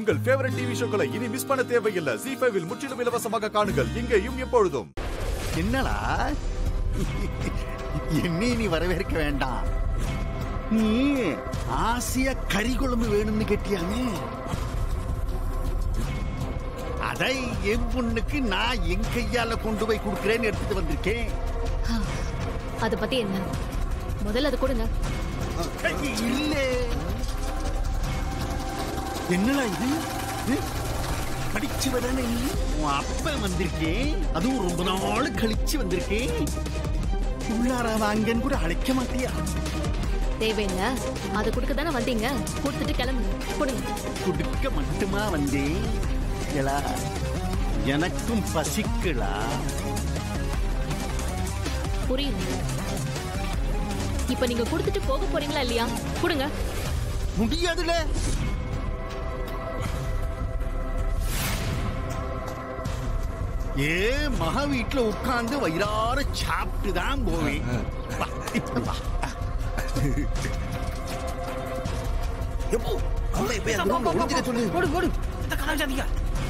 உங்கள் favourite TV ஷோக்களை இனி miss பண்ண தேவையில்லை ஜி ஃபைவில் முற்றிலும் இலவசமாக காணுங்கள் இங்கேயும் எப்பொழுதும் என்னடா என்னை நீ வரவேற்க வேண்டாம் நீ ஆசிய கறி குழம்பு வேணும்னு கேட்டியாமே அதை என் பொண்ணுக்கு நான் என் கையால கொண்டு போய் கொடுக்கிறேன்னு எடுத்துட்டு வந்திருக்கேன் அத பத்தி என்ன முதல்ல அது கொடுங்க இல்ல என்னடா இது ம்? படிச்சவ தானே நீ உன் அப்ப வந்திருக்கேன் அதுவும் ரொம்ப நாள் கழிச்சு வந்திருக்கேன் உள்ளார வாங்கன்னு கூட அழைக்க மாட்டியா தேவையில்ல அது கொடுக்க தானே வந்தீங்க கொடுத்துட்டு கிளம்புங்க கொடுங்க குடுக்க மட்டுமா வந்தேன் எலா எனக்கும் பசிக்கலா புரியுது இப்ப நீங்க கொடுத்துட்டு போக போறீங்களா இல்லையா கொடுங்க முடியாதுல ஏ மகா வீட்டுல உட்கார்ந்து வயிறார சாப்பிட்டு தான் போவேன் வா, இப்ப வா. எப்போ? உள்ள இப்ப என் room ல ஒளிஞ்சுக்க சொல்லு. ஓடு ஓடு இந்த கதவை சாத்திக்க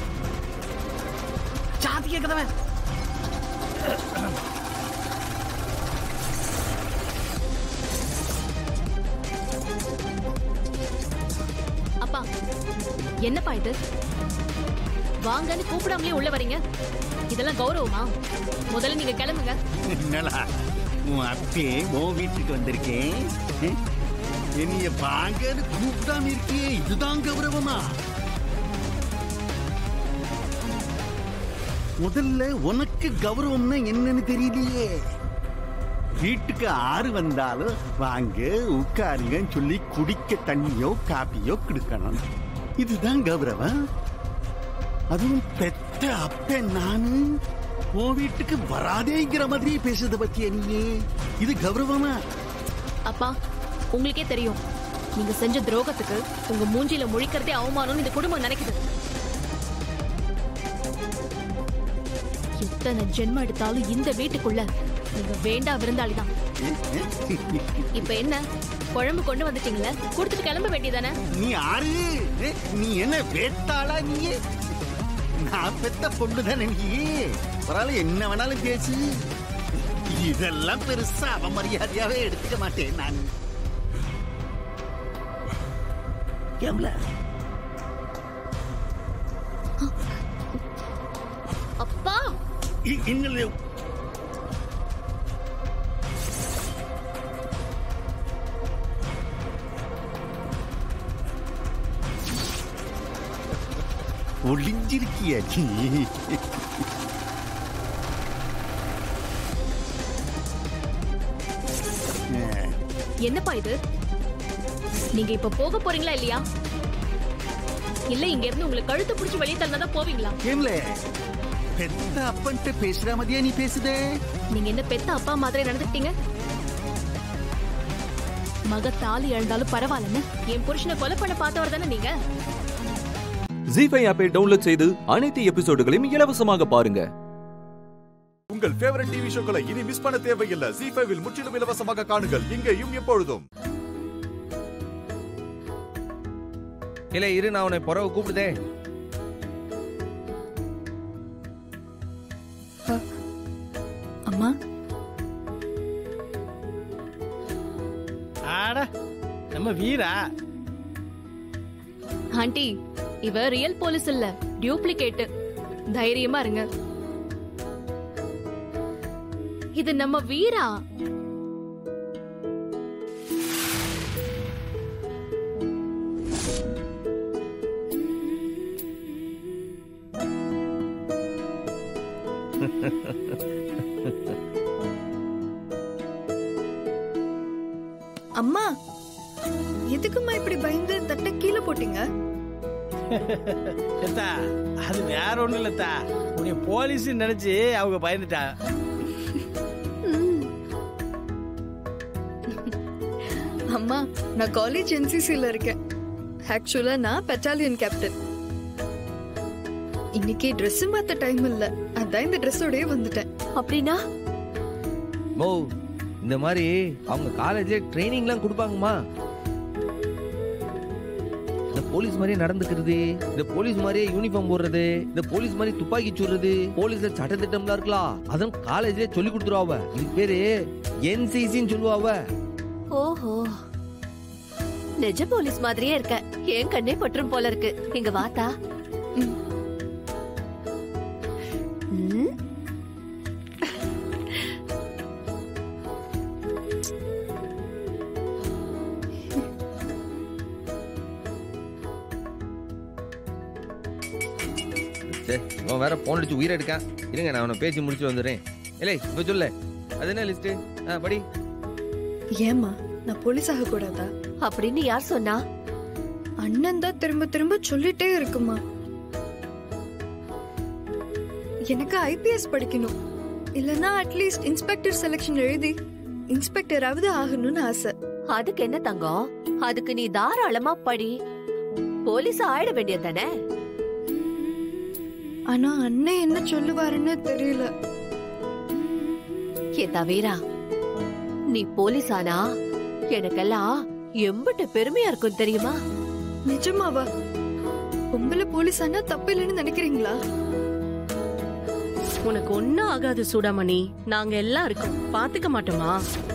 சாத்திக்க கதவை அப்பா என்னப்பா இது வாங்கன்னு கூப்பிடாமலே உள்ள வரீங்க இதெல்லாம் கௌரவமா முதல்ல நீங்க கிளம்புங்க என்னடா உன் அப்பே உன் வீட்டுக்கு வந்திருக்கேன் ம்? என்னைய வாங்கன்னு கூப்பிடாம இருக்கியே இதுதான் கௌரவமா முதல்ல உனக்கு கௌரவம்னா என்னன்னு தெரியலையே வீட்டுக்கு ஆறு வந்தாலும் வாங்க உட்காருங்கன்னு சொல்லி குடிக்க தண்ணியோ காப்பியோ கொடுக்கணும் இதுதான் கௌரவம் அதுவும் பெத்த அப்ப நானு உன் வீட்டுக்கு வராதேங்கிற மாதிரி பேசுறத பத்தியா நீ இது கௌரவமா அப்பா உங்களுக்கே தெரியும் நீங்க செஞ்ச துரோகத்துக்கு உங்க மூஞ்சில முழிக்கிறதே அவமானம்னு இந்த குடும்பம் நினைக்குது எத்தனை ஜென்மம் எடுத்தாலும் இந்த வீட்டுக்குள்ள நீங்க வேண்டா விருந்தாளிதான் இப்ப என்ன குழம்பு கொண்டு வந்துட்டீங்களே கொடுத்துட்டு கிளம்ப வேண்டியதானே நீ ஆறு நீ என்ன வேட்டாளா நீ நான் பெத்த பொண்ணு தானே நீ பரவாயில்ல என்ன வேணாலும் பேசு இதெல்லாம் பெருசா அவமரியாதையாவே எடுத்துக்க மாட்டேன் நான் கேம்ல அப்பா இன்னும் ஒளிஞ்சிருக்கிய நீ அஹ், என்னப்பா இது நீங்க இப்ப போக போறீங்களா இல்லையா இல்ல இங்க இருந்து உங்களை கழுத்து பிடிச்சு வெளியே தள்ளதான் போவீங்களா கேம்ல பெத்த அப்பன்ட்டு பேசுற மாதிரியா நீ பேசுதே நீங்க என்ன பெத்த அப்பா மாதிரி நடந்துக்கிட்டீங்க மக தாலி இழந்தாலும் பரவாயில்லன்னு என் புருஷனை கொலை பண்ண பார்த்தவர் தானே நீங்க ஜி ஃபைவ் ஆப்பை டவுன்லோட் செய்து அனைத்து எபிசோடுகளையும் இலவசமாக பாருங்க உங்கள் ஃபேவரட் டிவி ஷோக்களை இனி மிஸ் பண்ண தேவையில்லை ஜி ஃபைவில் முற்றிலும் இலவசமாக காணுங்கள் இங்கேயும் எப்பொழுதும் இல்ல இரு நான் உன்னை புறவை கூப்பிடுதே அம்மா ஆட நம்ம வீரா ஆண்டி இவ ரியல் போலீஸ் இல்ல டியூப்ளிகேட் தைரியமா இருங்க இது நம்ம வீரா அம்மா எதுக்கும்மா இப்படி பயந்து தட்டை கீழே போட்டீங்க லதா அது வேற ஒண்ணும் இல்லத்தா உன்னை போலீஸ் நினைச்சு அவங்க பயந்துட்டா அம்மா நான் காலேஜ் என்சிசில இருக்கேன் ஆக்சுவலா நான் பெட்டாலியன் கேப்டன் இன்னைக்கு Dress மாத்த டைம் இல்ல அதான் இந்த ட்ரெஸ்ஸோடயே வந்துட்டேன் அப்படின்னா மோ இந்த மாதிரி அவங்க காலேஜ்ல ட்ரைனிங்லாம் கொடுப்பாங்கம்மா இந்த போலீஸ் மாதிரியே நடந்துக்கிறது இந்த போலீஸ் மாதிரியே யூனிஃபார்ம் போடுறது இந்த போலீஸ் மாதிரி துப்பாக்கி சுடுறது போலீஸ்ல சட்டத்திட்டம்லாம் இருக்கலாம் அதுவும் காலேஜ்லயே சொல்லி கொடுத்துருவாவ இதுக்கு பேரு என்சிசின்னு சொல்லுவாவ ஓஹோ நிஜ போலீஸ் மாதிரியே இருக்க என் கண்ணே பற்றும் போல இருக்கு இங்க வாத்தா ம். சரி அவன் வேற போன் அடிச்சு உயிரை எடுக்கான் இருங்க நான் அவனை பேசி முடிச்சு வந்துடுறேன் இல்லை இப்ப சொல்லு அது என்ன லிஸ்ட் ஆ படி ஏம்மா நான் போலீஸ் ஆக கூடாதா அப்படின்னு யார் சொன்னா அண்ணன் தான் திரும்ப திரும்ப சொல்லிட்டே இருக்குமா எனக்கு ஐபிஎஸ் படிக்கணும் இல்லனா அட்லீஸ்ட் இன்ஸ்பெக்டர் செலெக்ஷன் எழுதி இன்ஸ்பெக்டராவது ஆகணும்னு ஆசை அதுக்கு என்ன தங்கம் அதுக்கு நீ தாராளமா படி போலீஸ் ஆயிட வேண்டியது தானே ஆனா அண்ணன் என்ன சொல்லுவாருன்னு தெரியல ஏ தவீரா நீ போலீஸ் ஆனா எனக்கெல்லாம் எம்பிட்டு பெருமையா இருக்கும் தெரியுமா நிஜமாவா பொம்பளை போலீஸ் ஆனா தப்பு இல்லைன்னு நினைக்கிறீங்களா உனக்கு ஒன்னும் ஆகாது சூடாமணி நாங்க எல்லாம் இருக்கோம் பாத்துக்க மாட்டோமா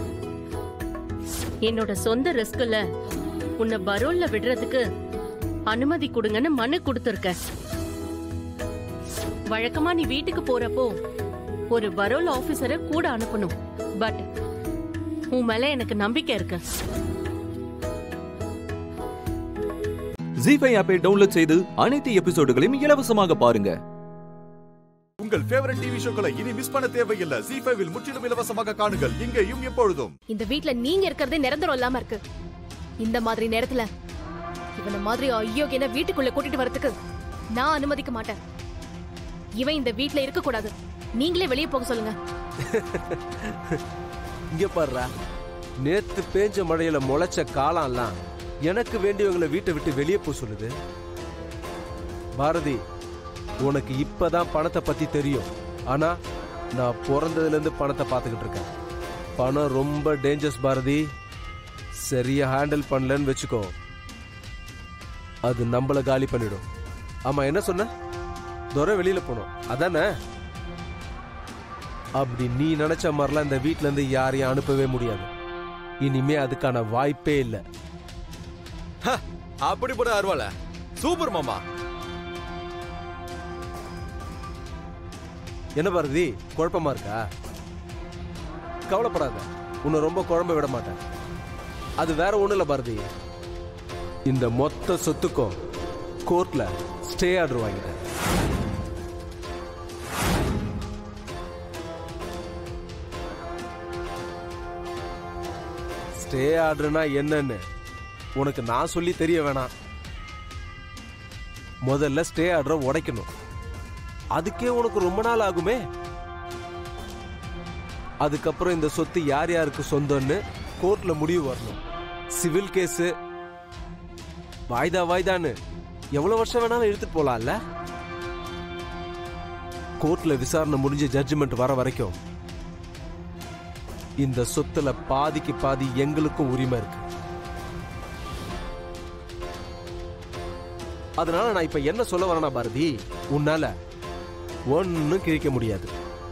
என்னோட சொந்த ரிஸ்க்ல உன்னை பரோல்ல விடுறதுக்கு அனுமதி கொடுங்கன்னு மனு கொடுத்துருக்க வழக்கமா நீ வீட்டுக்கு போறப்போ ஒரு பரோல் ஆபீசரை கூட அனுப்பணும் பட் உன் மேல எனக்கு நம்பிக்கை இருக்கு ஜி ஃபைவ் ஆப்பை டவுன்லோட் செய்து அனைத்து எபிசோடுகளையும் இலவசமாக பாருங்க உங்கள் ஃபேவரட் டிவி ஷோக்களை இனி மிஸ் பண்ண தேவையில்லை ஜி ஃபைவில் முற்றிலும் இலவசமாக காணுங்கள் இங்கேயும் எப்பொழுதும் இந்த வீட்ல நீங்க இருக்கிறதே நிரந்தரம் இல்லாம இருக்கு இந்த மாதிரி நேரத்துல இவன மாதிரி ஐயோகியன வீட்டுக்குள்ள கூட்டிட்டு வரதுக்கு நான் அனுமதிக்க மாட்டேன் இவன் இந்த வீட்ல இருக்க கூடாது நீங்களே வெளியே போக சொல்லுங்க இங்க பாருடா நேத்து பேஞ்ச மழையில முளைச்ச காலம்லாம் எனக்கு வேண்டியவங்களை வீட்டை விட்டு வெளியே போக சொல்லுது பாரதி உனக்கு இப்பதான் பணத்தை பத்தி தெரியும் ஆனா நான் பிறந்ததுல இருந்து பணத்தை பார்த்துக்கிட்டு இருக்கேன் பணம் ரொம்ப டேஞ்சர்ஸ் பாரதி சரியா ஹேண்டில் பண்ணலன்னு வச்சுக்கோ அது நம்மள காலி பண்ணிடும் ஆமா என்ன சொன்ன துரை வெளியில போனோம் அதானே அப்படி நீ நினைச்ச மாதிரிலாம் இந்த வீட்ல இருந்து யாரையும் அனுப்பவே முடியாது இனிமே அதுக்கான வாய்ப்பே இல்லை அப்படிப்பட்ட அருவால சூப்பர் மாமா என்ன பாரதி குழப்பமா இருக்கா கவலைப்படாத உன்னை ரொம்ப குழம்ப விட மாட்டேன் அது வேற ஒண்ணும் இல்ல பாரதி இந்த மொத்த சொத்துக்கும் கோர்ட்ல ஸ்டே ஆர்டர் வாங்கிட்டேன் ஸ்டே ஆர்டர்னா என்னன்னு உனக்கு நான் சொல்லி தெரிய வேணாம் முதல்ல ஸ்டே ஆர்டரை உடைக்கணும் அதுக்கே உனக்கு ரொம்ப நாள் ஆகுமே அதுக்கப்புறம் இந்த சொத்து யார் யாருக்கு சொந்தம்னு கோர்ட்ல முடிவு வரணும் சிவில் கேஸ் வாய்தா வாய்தான்னு எவ்வளவு வருஷம் வேணாலும் எடுத்துட்டு போலாம்ல கோர்ட்ல விசாரணை முடிஞ்ச ஜட்ஜ்மெண்ட் வர வரைக்கும் இந்த சொத்துல பாதிக்கு பாதி எங்களுக்கும் உரிமை இருக்கு அதனால நான் இப்ப என்ன சொல்ல வரேனா பாரதி உன்னால ஒன்னும் கிழிக்க முடியாது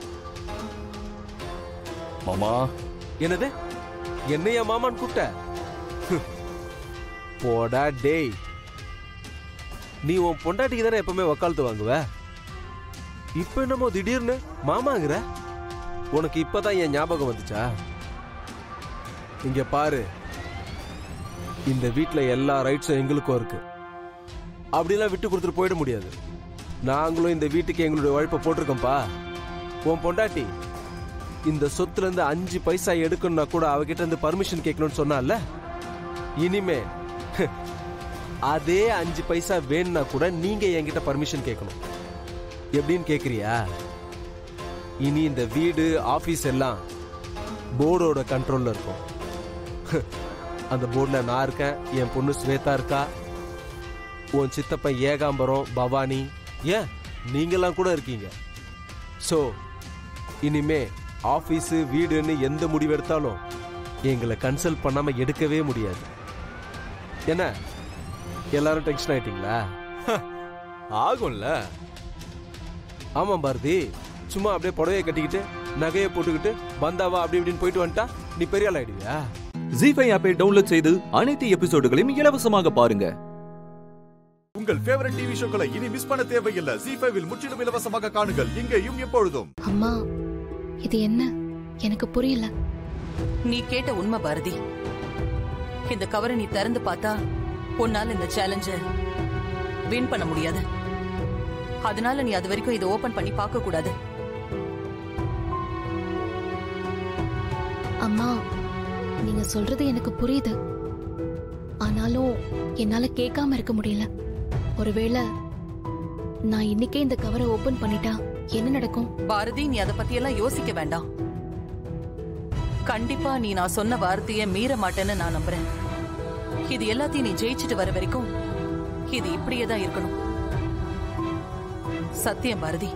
மாமா என்னது என்னையா மாமான்னு கூப்பிட்ட ஹம். போடா டேய் நீ உன் பொண்டாட்டிக்கு தானே எப்பவுமே வக்காலத்து வாங்குவ இப்ப என்னமோ திடீர்னு மாமாங்கிற உனக்கு இப்பதான் என் ஞாபகம் வந்துச்சா இங்க பாரு இந்த வீட்ல எல்லா ரைட்ஸும் எங்களுக்கும் இருக்கு அப்படிலாம் விட்டு கொடுத்துட்டு போயிட முடியாது நாங்களும் இந்த வீட்டுக்கு எங்களுடைய உழைப்பை போட்டிருக்கோம்ப்பா உன் பொண்டாட்டி இந்த சொத்துல இருந்து அஞ்சு பைசா எடுக்கணும்னா கூட அவகிட்ட இருந்து பர்மிஷன் கேட்கணும்னு சொன்னால இனிமே அதே அஞ்சு பைசா வேணும்னா கூட நீங்க என்கிட்ட பர்மிஷன் கேட்கணும் எப்படின்னு கேக்குறியா இனி இந்த வீடு ஆபீஸ் எல்லாம் போர்டோட கண்ட்ரோல்ல இருக்கும் அந்த போர்டுல நான் இருக்கேன் என் பொண்ணு ஸ்வேதா இருக்கா உன் சித்தப்பன் ஏகாம்பரம் பவானி ஏன் நீங்கெல்லாம் கூட இருக்கீங்க ஸோ இனிமே ஆஃபீஸு வீடுன்னு எந்த முடிவு எடுத்தாலும் எங்களை கன்சல்ட் பண்ணாம எடுக்கவே முடியாது என்ன எல்லாரும் டென்ஷன் ஆயிட்டீங்களா ஆகும்ல ஆமா பாரதி சும்மா அப்படியே புடவையை கட்டிக்கிட்டு நகையை போட்டுக்கிட்டு பந்தாவா அப்படி இப்படின்னு போயிட்டு வந்துட்டா நீ பெரிய ஆள் ஆயிடுவியா ஜி ஃபைவ் ஆப்பை டவுன்லோட் செய்து அனைத்து எபிசோடுகளையும் இலவசமாக பாருங்க உங்கள் ஃபேவரட் டிவி ஷோக்களை இனி மிஸ் பண்ண தேவையில்லை ஜி ஃபைவில் முற்றிலும் இலவசமாக காணுங்கள் இங்கேயும் எப்பொழுதும் அம்மா இது என்ன எனக்கு புரியல நீ கேட்ட உண்மை பாரதி இந்த கவரை நீ திறந்து பார்த்தா உன்னால இந்த சேலஞ்ச வின் பண்ண முடியாது அதனால நீ அது வரைக்கும் இதை ஓபன் பண்ணி பார்க்க கூடாது அம்மா நீங்க சொல்றது எனக்கு புரியுது ஆனாலும் என்னால கேட்காம இருக்க முடியல ஒருவேளை நான் இன்னைக்கே இந்த கவரை ஓபன் பண்ணிட்டா என்ன நடக்கும் பாரதி நீ அதை பத்தி எல்லாம் யோசிக்க வேண்டாம் கண்டிப்பா நீ நான் சொன்ன வார்த்தையை மீற மாட்டேன்னு நான் நம்புறேன் இது எல்லாத்தையும் நீ ஜெயிச்சுட்டு வர வரைக்கும் இது இப்படியே தான் இருக்கணும் சத்தியம் பாரதி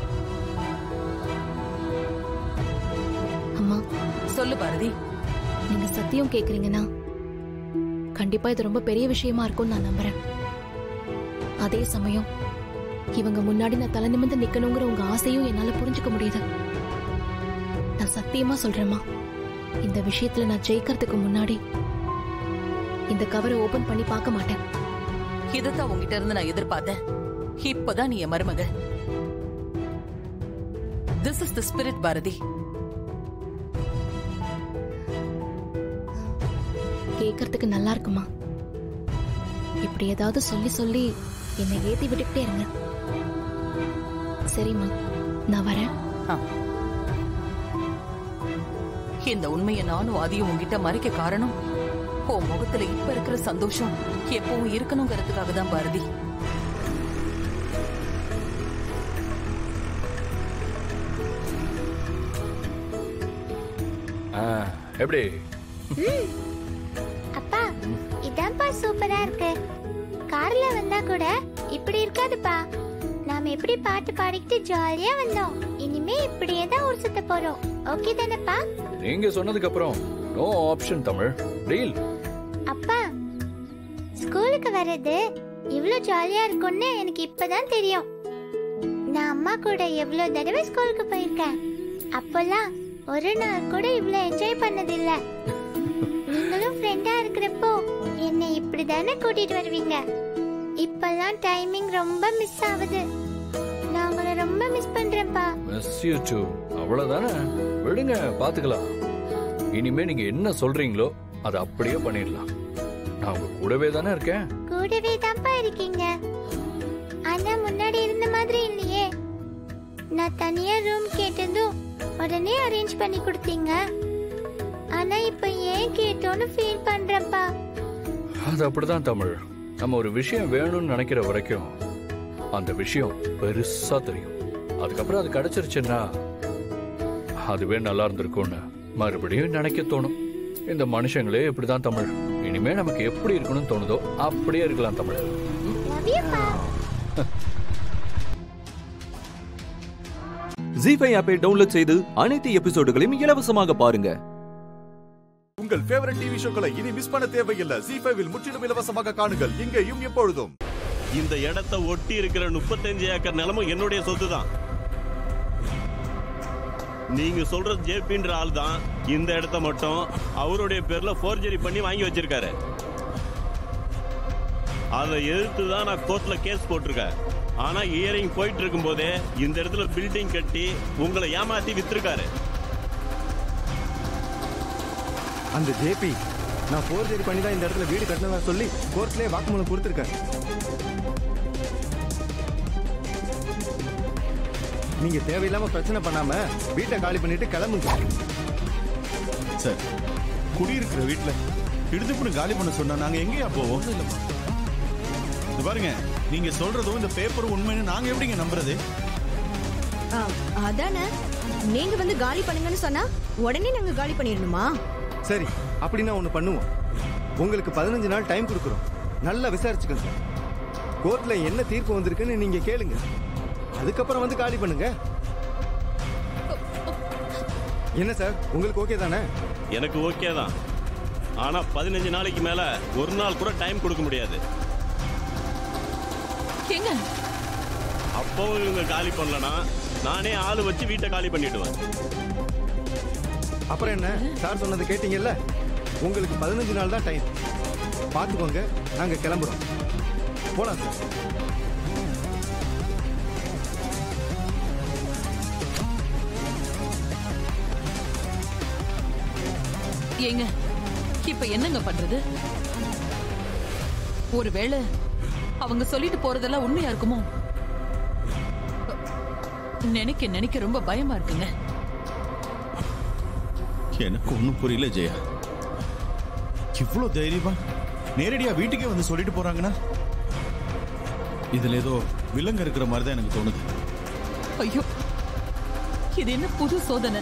அம்மா சொல்லு பாரதி நீங்க சத்தியம் கேக்குறீங்கன்னா கண்டிப்பா இது ரொம்ப பெரிய விஷயமா இருக்கும்னு நான் நம்புறேன் அதே சமயம் இவங்க முன்னாடி நான் தலை நிமிர்ந்து நிக்கணுங்கிற உங்க ஆசையும் என்னால புரிஞ்சுக்க முடியுது நான் சத்தியமா சொல்றேம்மா இந்த விஷயத்துல நான் ஜெயிக்கிறதுக்கு முன்னாடி இந்த கவரை ஓபன் பண்ணி பார்க்க மாட்டேன் இதைத்தான் உங்ககிட்ட இருந்து நான் எதிர்பார்த்தேன் இப்பதான் நீ என் மருமக this is the spirit Bharathi கேட்கறதுக்கு நல்லா இருக்குமா இப்படி ஏதாவது சொல்லி சொல்லி என்னை ஏத்தி விட்டுக்கிட்டே இருங்க சரிம்மா நான் வரேன் இந்த உண்மையை நானும் அதையும் உங்ககிட்ட மறைக்க காரணம் உன் முகத்துல இப்ப இருக்கிற சந்தோஷம் எப்பவும் இருக்கணுங்கிறதுக்காக தான் பாரதி எப்படி அப்பா இதான்ப்பா சூப்பரா இருக்கு கார்ல வந்தா கூட இப்படி இருக்காதுப்பா நாம எப்படி பாட்டு பாடிக்கிட்டு ஜாலியா வந்தோம் இனிமே இப்படியே தான் ஊர் சுத்த போறோம் ஓகே தானேப்பா நீங்க சொன்னதுக்கு அப்புறம் நோ ஆப்ஷன் தமிழ் டீல் அப்பா ஸ்கூலுக்கு வர்றது இவ்ளோ ஜாலியா இருக்கும்னு எனக்கு இப்பதான் தெரியும் நான் அம்மா கூட எவ்வளவு தடவை ஸ்கூலுக்கு போயிருக்கேன் அப்போல்லாம் ஒரு நாள் கூட இவ்ளோ என்ஜாய் பண்ணதில்ல நீங்களும் ஃப்ரெண்டா இருக்கிறப்போ என்னை இப்படி தானே கூட்டிட்டு வருவீங்க இப்பெல்லாம் டைமிங் ரொம்ப மிஸ் ஆகுது நான் உங்களை ரொம்ப மிஸ் பண்றேன்ப்பா மிஸ் யூ டூ அவ்வளவுதானே விடுங்க பாத்துக்கலாம் இனிமே நீங்க என்ன சொல்றீங்களோ அதை அப்படியே பண்ணிடலாம் நான் உங்க கூடவே தானே இருக்கேன் கூடவே தான்ப்பா இருக்கீங்க ஆனா முன்னாடி இருந்த மாதிரி இல்லையே நான் தனியா ரூம் கேட்டதும் உடனே அரேஞ்ச் பண்ணி கொடுத்தீங்க ஆனா இப்ப ஏன் கேட்டோன்னு ஃபீல் பண்றேன்ப்பா அது அப்படிதான் தமிழ் நம்ம ஒரு விஷயம் வேணும்னு நினைக்கிற வரைக்கும் அந்த விஷயம் பெருசா தெரியும் அதுக்கப்புறம் அது கிடைச்சிருச்சுன்னா அதுவே நல்லா இருந்திருக்கும்னு மறுபடியும் நினைக்க தோணும் இந்த மனுஷங்களே இப்படிதான் தமிழ் இனிமே நமக்கு எப்படி இருக்கணும்னு தோணுதோ அப்படியே இருக்கலாம் தமிழ் லவ் யூப்பா ஜி ஃபைவ் ஆப்பை டவுன்லோட் செய்து அனைத்து எபிசோடுகளையும் இலவசமாக பாருங்க உங்கள் ஃபேவரட் டிவி ஷோக்களை இனி மிஸ் பண்ண தேவையில்லை ஜி ஃபைவில் முற்றிலும் இலவசமாக காணுங்கள் இங்கேயும் எப்பொழுதும் இந்த இடத்தை ஒட்டி இருக்கிற முப்பத்தஞ்சு ஏக்கர் நிலமும் என்னுடைய சொத்து தான் நீங்க சொல்ற ஜேபின்ற ஆள் தான் இந்த இடத்த மட்டும் அவருடைய பேர்ல ஃபோர்ஜரி பண்ணி வாங்கி வச்சிருக்காரு அதை எதிர்த்து தான் நான் கோர்ட்ல கேஸ் போட்டிருக்கேன் ஆனா இயரிங் போயிட்டு இருக்கும் போதே இந்த இடத்துல பில்டிங் கட்டி உங்களை ஏமாத்தி வித்திருக்காரு அந்த ஜேபி நான் ஃபோர்ஜரி பண்ணி தான் இந்த இடத்துல வீடு கட்டினதா சொல்லி கோர்ட்லயே வாக்குமூலம் கொடுத்துருக்கேன் நீங்க தேவையில்லாம பிரச்சனை பண்ணாம வீட்டை காலி பண்ணிட்டு கிளம்புங்க சார் குடியிருக்கிற வீட்டுல இடுதுப்புன்னு காலி பண்ண சொன்னா நாங்க எங்கேயா போவோம் இது பாருங்க நீங்க சொல்றதும் இந்த பேப்பர் உண்மைன்னு நாங்க எப்படிங்க நம்புறது ஆ, அதானே நீங்க வந்து காலி பண்ணுங்கன்னு சொன்னா உடனே நாங்க காலி பண்ணிடணுமா சரி அப்படின்னா ஒண்ணு பண்ணுவோம் உங்களுக்கு பதினஞ்சு நாள் டைம் கொடுக்குறோம் நல்லா விசாரிச்சுக்கோங்க கோர்ட்ல என்ன தீர்ப்பு வந்திருக்குன்னு நீங்க கேளுங்க அதுக்கப்புறம் வந்து காலி பண்ணுங்க என்ன சார் உங்களுக்கு ஓகே தானே எனக்கு ஓகே தான் ஆனா பதினஞ்சு நாளைக்கு மேல ஒரு நாள் கூட டைம் கொடுக்க முடியாது எங்க அப்பவும் இவங்க காலி பண்ணலனா நானே ஆளு வச்சு வீட்டை காலி பண்ணிடுவேன் அப்புறம் என்ன சார் சொன்னதை கேட்டீங்கல்ல உங்களுக்கு பதினஞ்சு நாள் தான் டைம் பார்த்துக்கோங்க நாங்கள் கிளம்புறோம் போலாம் சார் ஏங்க இப்ப என்னங்க பண்றது ஒருவேளை அவங்க சொல்லிட்டு போறதெல்லாம் உண்மையா இருக்குமோ நினைக்க நினைக்க ரொம்ப பயமா இருக்குங்க எனக்கு ஒன்றும் புரியல ஜெயா இவ்வளோ தைரியமா நேரடியா வீட்டுக்கே வந்து சொல்லிட்டு போறாங்கன்னா இதுல ஏதோ விலங்கு இருக்கிற மாதிரி தான் எனக்கு தோணுது ஐயோ இது என்ன புது சோதனை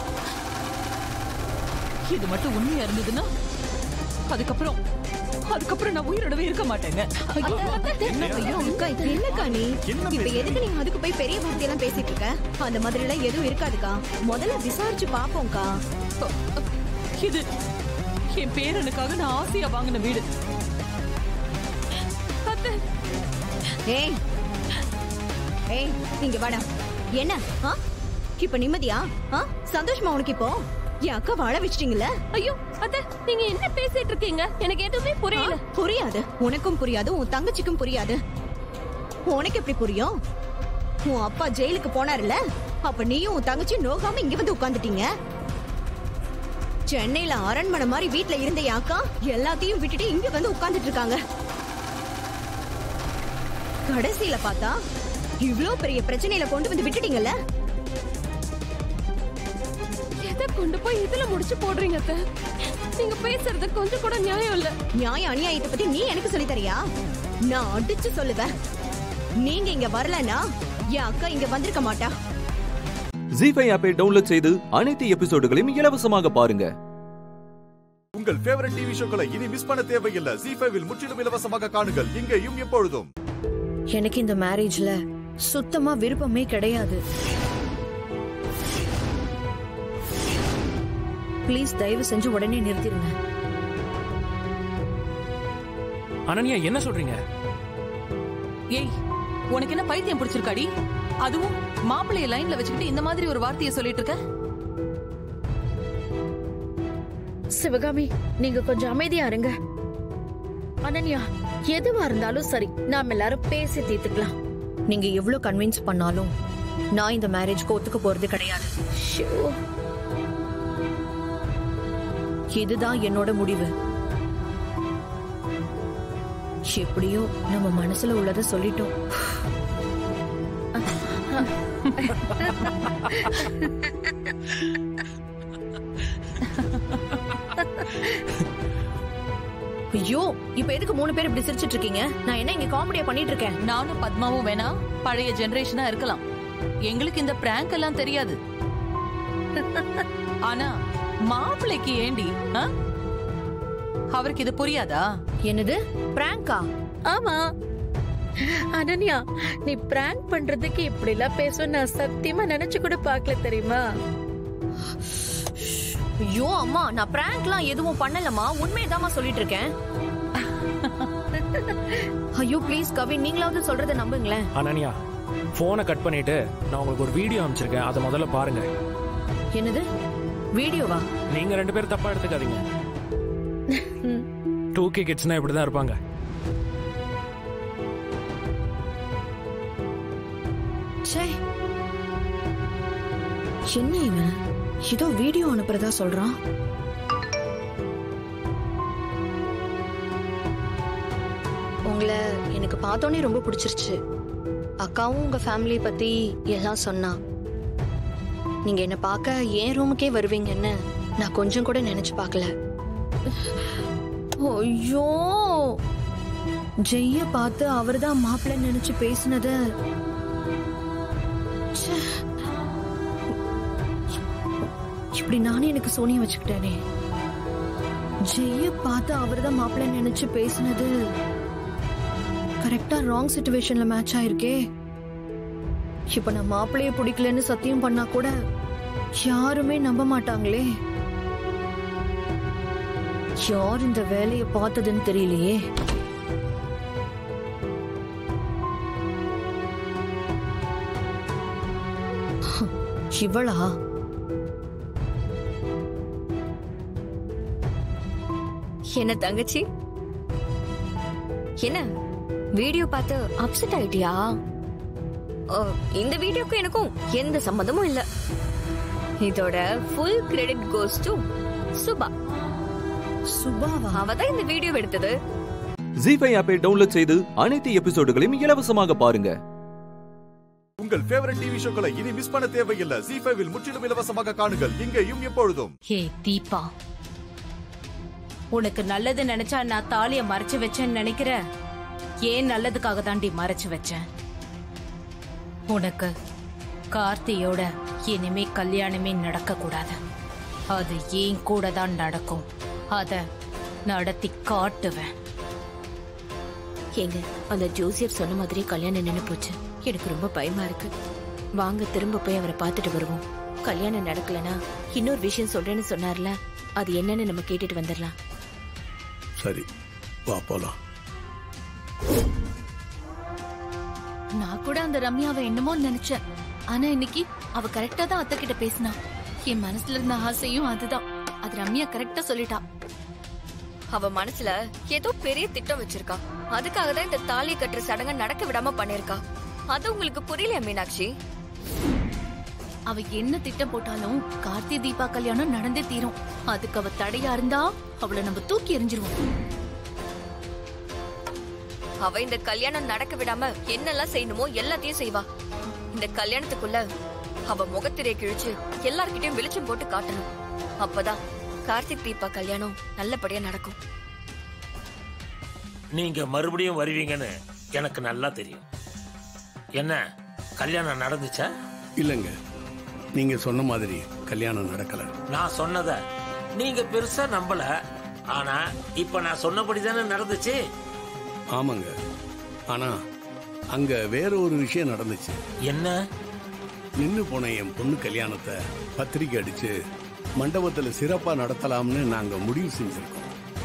இது மட்டும் உண்மையா இருந்ததுன்னா அதுக்கப்புறம் அதுக்கப்புறம் நான் உயிரோடவே இருக்க மாட்டேங்க ஐயோ, ஐயோ, அக்கா, இது என்னக்கா நீ இப்ப எதுக்கு நீ அதுக்கு போய் பெரிய வார்த்தையெல்லாம் பேசிட்டு இருக்க அந்த மாதிரி எல்லாம் எதுவும் இருக்காதுக்கா முதல்ல விசாரிச்சு பாப்போம்க்கா இது என் பேரனுக்காக நான் ஆசையா வாங்கின வீடு அத்தை, ஏய் ஏய் இங்க வாடா என்ன ஆ? இப்ப நிம்மதியா ஆ? சந்தோஷமா உனக்கு இப்போ என் அக்கா வாழ வச்சிட்டீங்கல்ல ஐயோ அத்தை நீங்க என்ன பேசிட்டு இருக்கீங்க எனக்கு எதுவுமே புரியல ஆ, புரியாது உனக்கும் புரியாது உன் தங்கச்சிக்கும் புரியாது உனக்கு எப்படி புரியும் உன் அப்பா ஜெயிலுக்கு போனாருல்ல அப்ப நீயும் உன் தங்கச்சியும் நோகாம இங்க வந்து உட்கார்ந்துட்டீங்க சென்னையில அரண்மனை மாதிரி வீட்ல இருந்த என் அக்கா எல்லாத்தையும் விட்டுட்டு இங்க வந்து உட்கார்ந்துட்டு இருக்காங்க கடைசியில பார்த்தா இவ்ளோ பெரிய பிரச்சனையில கொண்டு வந்து விட்டுட்டீங்கல்ல எதை கொண்டு போய் இதுல முடிச்சு போடுறீங்க அத்தை நீங்க பேசுறது கொஞ்சம் கூட நியாயம் இல்ல நியாய அநியாயத்தை பத்தி நீ எனக்கு சொல்லி தரியா நான் அடிச்சு சொல்லுவேன் நீங்க இங்க வரலனா என் அக்கா இங்க வந்திருக்க மாட்டா ஜி ஃபைவ் ஆப்பை டவுன்லோட் செய்து அனைத்து எபிசோடுகளையும் இலவசமாக பாருங்க உங்கள் ஃபேவரட் டிவி ஷோக்களை இனி மிஸ் பண்ண தேவையில்லை ஜி ஃபைவில் முற்றிலும் இலவசமாக காணுங்கள் இங்கேயும் எப்பொழுதும் எனக்கு இந்த மேரேஜ்ல சுத்தமா விருப்பமே கிடையாது ப்ளீஸ் தயவு செஞ்சு உடனே நிறுத்திடுங்க அனன்யா என்ன சொல்றீங்க ஏய் உனக்கு என்ன பைத்தியம் பிடிச்சிருக்காடி அதுவும் மாப்பிள்ளைய லைன்ல வச்சுக்கிட்டு இந்த மாதிரி ஒரு வார்த்தையை சொல்லிட்டு இருக்க சிவகாமி நீங்க கொஞ்சம் அமைதியா இருங்க அனன்யா எதுவா இருந்தாலும் சரி நாம எல்லாரும் பேசி தீர்த்துக்கலாம் நீங்க எவ்வளவு கன்வின்ஸ் பண்ணாலும் நான் இந்த மேரேஜ்க்கு ஒத்துக்க போறது கிடையாது இதுதான் என்னோட முடிவு எப்படியோ நம்ம மனசுல உள்ளத சொல்லிட்டோம் ஐயோ இப்ப எதுக்கு மூணு பேர் இப்படி சிரிச்சிட்டு இருக்கீங்க நான் என்ன இங்க காமெடியா பண்ணிட்டு இருக்கேன் நானும் பத்மாவும் வேணா பழைய ஜெனரேஷனா இருக்கலாம் எங்களுக்கு இந்த பிராங்க் எல்லாம் தெரியாது ஆனா மாப்பிள்ளைக்கு ஏண்டி ஆ? அவருக்கு இது புரியாதா என்னது பிராங்கா ஆமா அனன்யா நீ பிராங்க் பண்றதுக்கு இப்படி எல்லாம் பேசும் நான் சத்தியமா நினைச்சு கூட பார்க்கல தெரியுமா ஐயோ அம்மா நான் பிராங்க்லாம் எதுவும் பண்ணலமா உண்மையதாம்மா சொல்லிட்டு இருக்கேன் ஐயோ ப்ளீஸ் கவின் நீங்களாவது சொல்றத நம்புங்களேன் அனன்யா போனை கட் பண்ணிட்டு நான் உங்களுக்கு ஒரு வீடியோ அனுப்பிச்சிருக்கேன் அதை முதல்ல பாருங்க என்னது வீடியோவா நீங்க ரெண்டு பேரும் தப்பா எடுத்துக்காதீங்க டூ கே கிட்ஸ்னா இப்படிதான் இருப்பாங்க ச்சே என்ன இவன் ஏதோ வீடியோ அனுப்புறதா சொல்றான் உங்களை எனக்கு பார்த்தோன்னே ரொம்ப பிடிச்சிருச்சு அக்காவும் உங்க ஃபேமிலி பத்தி எல்லாம் சொன்னா நீங்க என்ன பார்க்க என் ரூமுக்கே வருவீங்கன்னு நான் கொஞ்சம் கூட நினைச்சு பார்க்கல ஐயோ ஜெய்ய பார்த்து அவர்தான் மாப்பிள்ளை நினைச்சு பேசினது ச்சே. இப்படி நானே எனக்கு சோனிய வச்சுக்கிட்டேனே ஜெய்ய பார்த்து அவர்தான் மாப்பிள்ளை நினைச்சு பேசினது கரெக்டா ராங் சுச்சுவேஷன்ல மேட்ச் ஆயிருக்கே இப்ப நான் மாப்பிள்ளைய பிடிக்கலன்னு சத்தியம் பண்ணா கூட யாருமே நம்ப மாட்டாங்களே யார் இந்த வேலையை பார்த்ததுன்னு தெரியலையே இவளா என்ன தங்கச்சி என்ன வீடியோ பார்த்து அப்செட் ஆயிட்டியா ஓ, இந்த வீடியோக்கும் எனக்கும் எந்த சம்மந்தமும் இல்ல இதோட full credit goes to Subha சுபாவா அவ தான் இந்த வீடியோ எடுத்தது ஜி ஃபைவ் ஆப்பை டவுன்லோட் செய்து அனைத்து எபிசோடுகளையும் இலவசமாக பாருங்க உங்கள் ஃபேவரட் டிவி ஷோக்களை இனி மிஸ் பண்ண தேவையில்லை ஜி ஃபைவில் முற்றிலும் இலவசமாக காணுங்கள் இங்கேயும் எப்பொழுதும் ஹே தீபா உனக்கு நல்லது நினைச்சா நான் தாலிய மறைச்சு வச்சேன்னு நினைக்கிற ஏன் நல்லதுக்காக தாண்டி மறைச்சு வச்சேன் உனக்கு கார்த்தியோட இனிமே கல்யாணமே நடக்க கூடாது அது ஏன் கூட தான் நடக்கும் அத நடத்தி காட்டுவேன் ஏங்க அந்த ஜோசியர் சொன்ன மாதிரி கல்யாணம் நின்னு போச்சு எனக்கு ரொம்ப பயமா இருக்கு வாங்க திரும்ப போய் அவரை பார்த்துட்டு வருவோம் கல்யாணம் நடக்கலனா இன்னொரு விஷயம் சொல்றேன்னு சொன்னார்ல அது என்னன்னு நம்ம கேட்டுட்டு வந்துடலாம் சரி வா போலாம் நான் கூட அந்த ரம்யாவை என்னமோ நினைச்சேன் ஆனா இன்னைக்கு அவ கரெக்டா தான் அத்தை கிட்ட பேசினா என் மனசுல இருந்த ஆசையும் அதுதான் அது ரம்யா கரெக்டா சொல்லிட்டா அவ மனசுல ஏதோ பெரிய திட்டம் வச்சிருக்கா அதுக்காக தான் இந்த தாலி கட்டுற சடங்க நடக்க விடாம பண்ணிருக்கா அது உங்களுக்கு புரியலையா மீனாட்சி அவ என்ன திட்டம் போட்டாலும் கார்த்தி தீபா கல்யாணம் நடந்தே தீரும் அதுக்கு அவ தடையா இருந்தா அவளை நம்ம தூக்கி எறிஞ்சிருவோம் அவ இந்த கல்யாணம் நடக்க விடாம என்னெல்லாம் செய்யணுமோ எல்லாத்தையும் செய்வா இந்த கல்யாணத்துக்குள்ள அவ முகத்திரையை கிழிச்சு எல்லார்கிட்டயும் வெளிச்சம் போட்டு காட்டணும் அப்பதான் கார்த்திக் தீபா கல்யாணம் நல்லபடியா நடக்கும் நீங்க மறுபடியும் வருவீங்கன்னு எனக்கு நல்லா தெரியும் என்ன கல்யாணம் நடந்துச்சா இல்லைங்க நீங்க சொன்ன மாதிரி கல்யாணம் நடக்கல நான் சொன்னத நீங்க பெருசா நம்பல ஆனா இப்ப நான் சொன்னபடி தானே நடந்துச்சு ஆமாங்க ஆனா அங்க வேற ஒரு விஷயம் நடந்துச்சு என்ன நின்னு போன என் பொண்ணு கல்யாணத்தை பத்திரிக்கை அடிச்சு மண்டபத்துல சிறப்பா நடத்தலாம்னு நாங்க முடிவு செஞ்சிருக்கோம்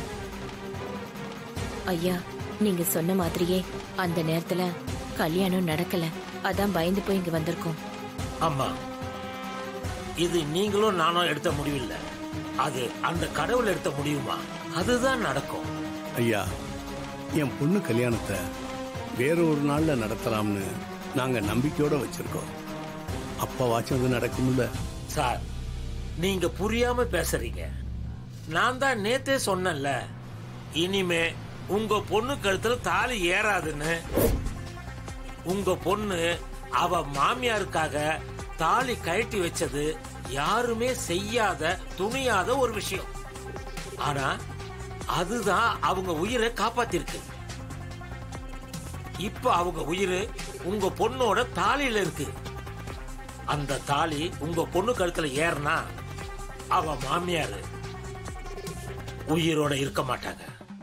ஐயா நீங்க சொன்ன மாதிரியே அந்த நேரத்துல கல்யாணம் நடக்கல அதான் பயந்து போய் இங்க வந்திருக்கோம் ஆமா இது நீங்களும் நானும் எடுத்த முடிவில்ல அது அந்த கடவுள் எடுத்த முடிவுமா அதுதான் நடக்கும் ஐயா என் பொண்ணு கல்யாணத்தை வேற ஒரு நாள்ல நடத்தலாம்னு நாங்க நம்பிக்கையோட வச்சிருக்கோம் அப்பவாச்சும் அது நடக்கும்ல சார் நீங்க புரியாம பேசுறீங்க நான் தான் நேத்தே சொன்னேன்ல இனிமே உங்க பொண்ணு கழுத்துல தாலி ஏறாதுன்னு உங்க பொண்ணு அவ மாமியாருக்காக தாலி கழட்டி வச்சது யாருமே செய்யாத துணியாத ஒரு விஷயம் ஆனா அதுதான் அவங்க உயிரை காப்பாத்திருக்கு இப்ப அவங்க உயிர் உங்க பொண்ணோட தாலியில இருக்கு அந்த தாலி உங்க பொண்ணு கழுத்துல ஏறினா அவ மாமியார் உயிரோட இருக்க மாட்டாங்க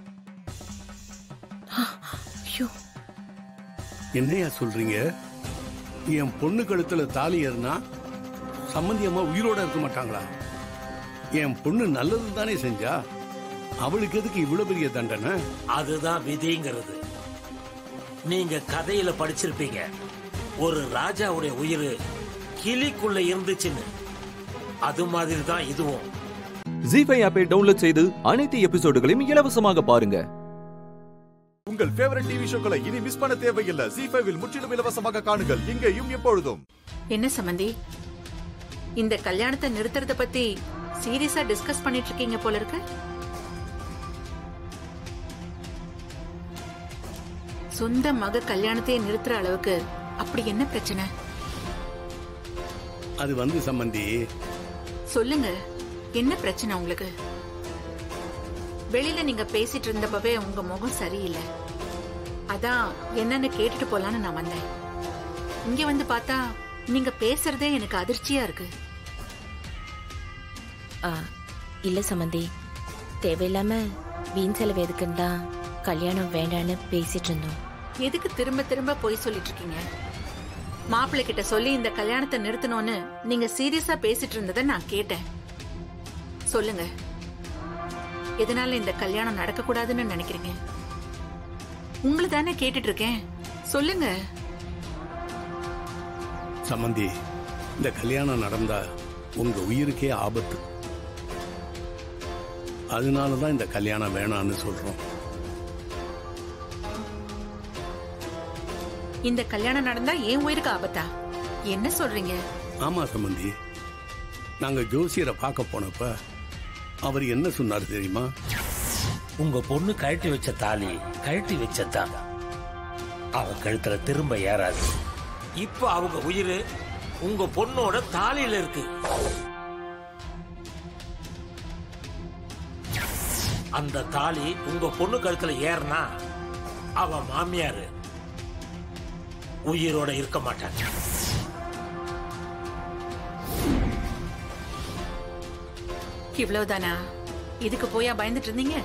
என்னையா சொல்றீங்க என் பொண்ணு கழுத்துல தாலி ஏறினா சம்மந்தி அம்மா உயிரோட இருக்க மாட்டாங்களா என் பொண்ணு நல்லது தானே செஞ்சா அவளுக்கு எதுக்கு இவ்வளவு பெரிய தண்டனை அதுதான் விதிங்கிறது நீங்க கதையில படிச்சிருப்பீங்க ஒரு ராஜாவுடைய உயிர் கிளிக்குள்ள இருந்துச்சுன்னு அது மாதிரி தான் இதுவும் ஜி ஃபைவ் ஆப்பை டவுன்லோட் செய்து அனைத்து எபிசோடுகளையும் இலவசமாக பாருங்க உங்கள் ஃபேவரட் டிவி ஷோக்களை இனி மிஸ் பண்ண தேவையில்லை ஜி ஃபைவில் முற்றிலும் இலவசமாக காணுங்கள் இங்கேயும் எப்பொழுதும் என்ன சம்பந்தி இந்த கல்யாணத்தை நிறுத்துறத பத்தி சீரியஸா டிஸ்கஸ் பண்ணிட்டு இருக்கீங்க போல இருக்கு சொந்த மக கல்யாணத்தையே நிறுத்துற அளவுக்கு அப்படி என்ன பிரச்சனை அது வந்து சம்மந்தி சொல்லுங்க என்ன பிரச்சனை உங்களுக்கு வெளியில நீங்க பேசிட்டு இருந்தப்பவே உங்க முகம் சரியில்லை அதான் என்னன்னு கேட்டுட்டு போலான்னு நான் வந்தேன் இங்க வந்து பார்த்தா நீங்க பேசுறதே எனக்கு அதிர்ச்சியா இருக்கு ஆ, இல்ல சம்மந்தி தேவையில்லாம வீண் செலவு எதுக்குன்னு தான் கல்யாணம் வேண்டான்னு பேசிட்டு இருந்தோம் எதுக்கு திரும்ப திரும்ப போய் சொல்லிட்டு இருக்கீங்க மாப்பிள்ளை கிட்ட சொல்லி இந்த கல்யாணத்தை நிறுத்தணும்னு நீங்க சீரியஸா பேசிட்டு இருந்ததை நான் கேட்டேன் சொல்லுங்க எதனால இந்த கல்யாணம் நடக்க கூடாதுன்னு நினைக்கிறீங்க உங்களை தானே கேட்டுட்டு இருக்கேன் சொல்லுங்க சம்மந்தி இந்த கல்யாணம் நடந்தா உங்க உயிருக்கே ஆபத்து அதனால தான் இந்த கல்யாணம் வேணான்னு சொல்றோம் இந்த கல்யாணம் நடந்தா என் உயிருக்கு ஆபத்தா என்ன சொல்றீங்க ஆமா சம்பந்தி நாங்க ஜோசியரை பார்க்க போனப்ப அவர் என்ன சொன்னார் தெரியுமா உங்க பொண்ணு கழட்டி வச்ச தாலி கழட்டி வச்சதான் அவ கழுத்துல திரும்ப ஏறாது இப்ப அவங்க உயிர் உங்க பொண்ணோட தாலியில இருக்கு அந்த தாலி உங்க பொண்ணு கழுத்துல ஏறினா அவ மாமியாரு உயிரோட இருக்க மாட்டாங்க இவ்வளவுதானா இதுக்கு போயா பயந்துட்டு இருந்தீங்க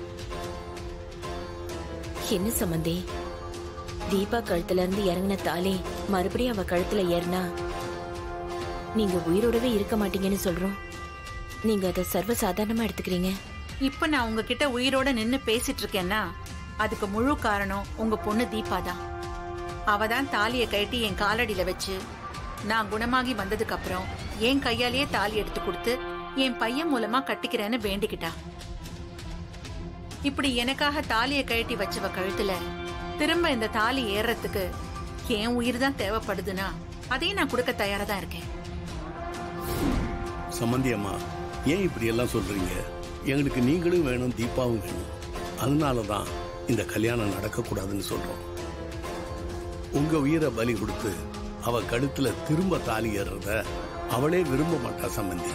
என்ன சம்பந்தி தீபா கழுத்துல இருந்து இறங்கின தாலி மறுபடியும் அவ கழுத்துல ஏறினா நீங்க உயிரோடவே இருக்க மாட்டீங்கன்னு சொல்றோம் நீங்க அதை சர்வ சாதாரணமா எடுத்துக்கிறீங்க இப்ப நான் உங்ககிட்ட உயிரோட நின்னு பேசிட்டு இருக்கேன்னா அதுக்கு முழு காரணம் உங்க பொண்ணு தீபா தான் அவ தான் தாலியை கட்டி என் காலடியில வச்சு நான் குணமாகி வந்ததுக்கு அப்புறம் என் கையாலேயே தாலி எடுத்து கொடுத்து என் பையன் மூலமா கட்டிக்கிறேன்னு வேண்டிக்கிட்டா இப்படி எனக்காக தாலியை கழட்டி வச்சவ கழுத்துல திரும்ப இந்த தாலி ஏறறதுக்கு என் உயிர் தான் தேவைப்படுதுன்னா அதையும் நான் கொடுக்க தயாரா தான் இருக்கேன் சம்பந்தி அம்மா ஏன் இப்படி எல்லாம் சொல்றீங்க எங்களுக்கு நீங்களும் வேணும் தீபாவும் வேணும் அதனால தான் இந்த கல்யாணம் நடக்கக்கூடாதுன்னு சொல்றோம் உங்க உயிரை பலி கொடுத்து அவ கழுத்துல திரும்ப தாலி ஏறுறத அவளே விரும்ப மாட்டா சம்பந்தி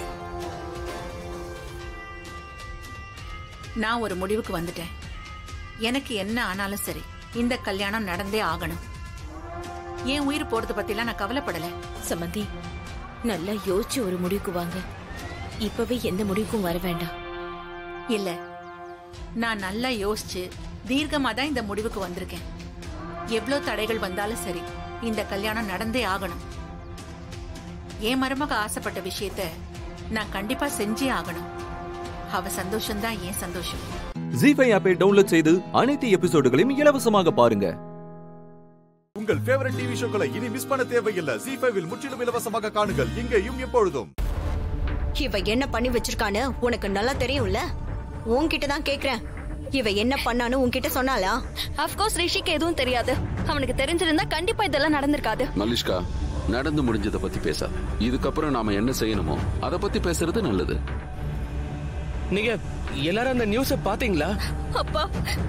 நான் ஒரு முடிவுக்கு வந்துட்டேன் எனக்கு என்ன ஆனாலும் சரி இந்த கல்யாணம் நடந்தே ஆகணும் என் உயிர் போறது பத்திலாம் நான் கவலைப்படல சம்பந்தி நல்லா யோசிச்சு ஒரு முடிவுக்கு வாங்க இப்பவே எந்த முடிவுக்கும் வர வேண்டாம் இல்ல நான் நல்லா யோசிச்சு தீர்க்கமா தான் இந்த முடிவுக்கு வந்திருக்கேன் எவ்வளவு தடைகள் வந்தாலும் சரி இந்த கல்யாணம் நடந்தே ஆகணும் என் மருமக ஆசைப்பட்ட விஷயத்த நான் கண்டிப்பா செஞ்சே ஆகணும் அவ சந்தோஷம்தான் என் சந்தோஷம் ஜி ஃபைவ் ஆப்பை டவுன்லோட் செய்து அனைத்து எபிசோடுகளையும் இலவசமாக பாருங்க உங்கள் ஃபேவரட் டிவி ஷோக்களை இனி மிஸ் பண்ண தேவையில்லை ஜி ஃபைவில் முற்றிலும் இலவசமாக காணுங்கள் இங்கேயும் எப்பொழுதும் இவ என்ன பண்ணி வச்சிருக்கான்னு உனக்கு நல்லா தெரியும்ல உன்கிட்ட தான் கேக்குறேன் இவ என்ன பண்ணான்னு உன்கிட்ட சொன்னாளா அஃப்கோர்ஸ் ரிஷிக்கு எதுவும் தெரியாது அவனுக்கு தெரிஞ்சிருந்தா கண்டிப்பா இதெல்லாம் நடந்திருக்காது மலிஷ்கா நடந்து முடிஞ்சதை பத்தி பேசாத இதுக்கப்புறம் நாம என்ன செய்யணுமோ அதை பத்தி பேசுறது நல்லது நீங்க எல்லாரும் அந்த நியூஸ பாத்தீங்களா அப்பா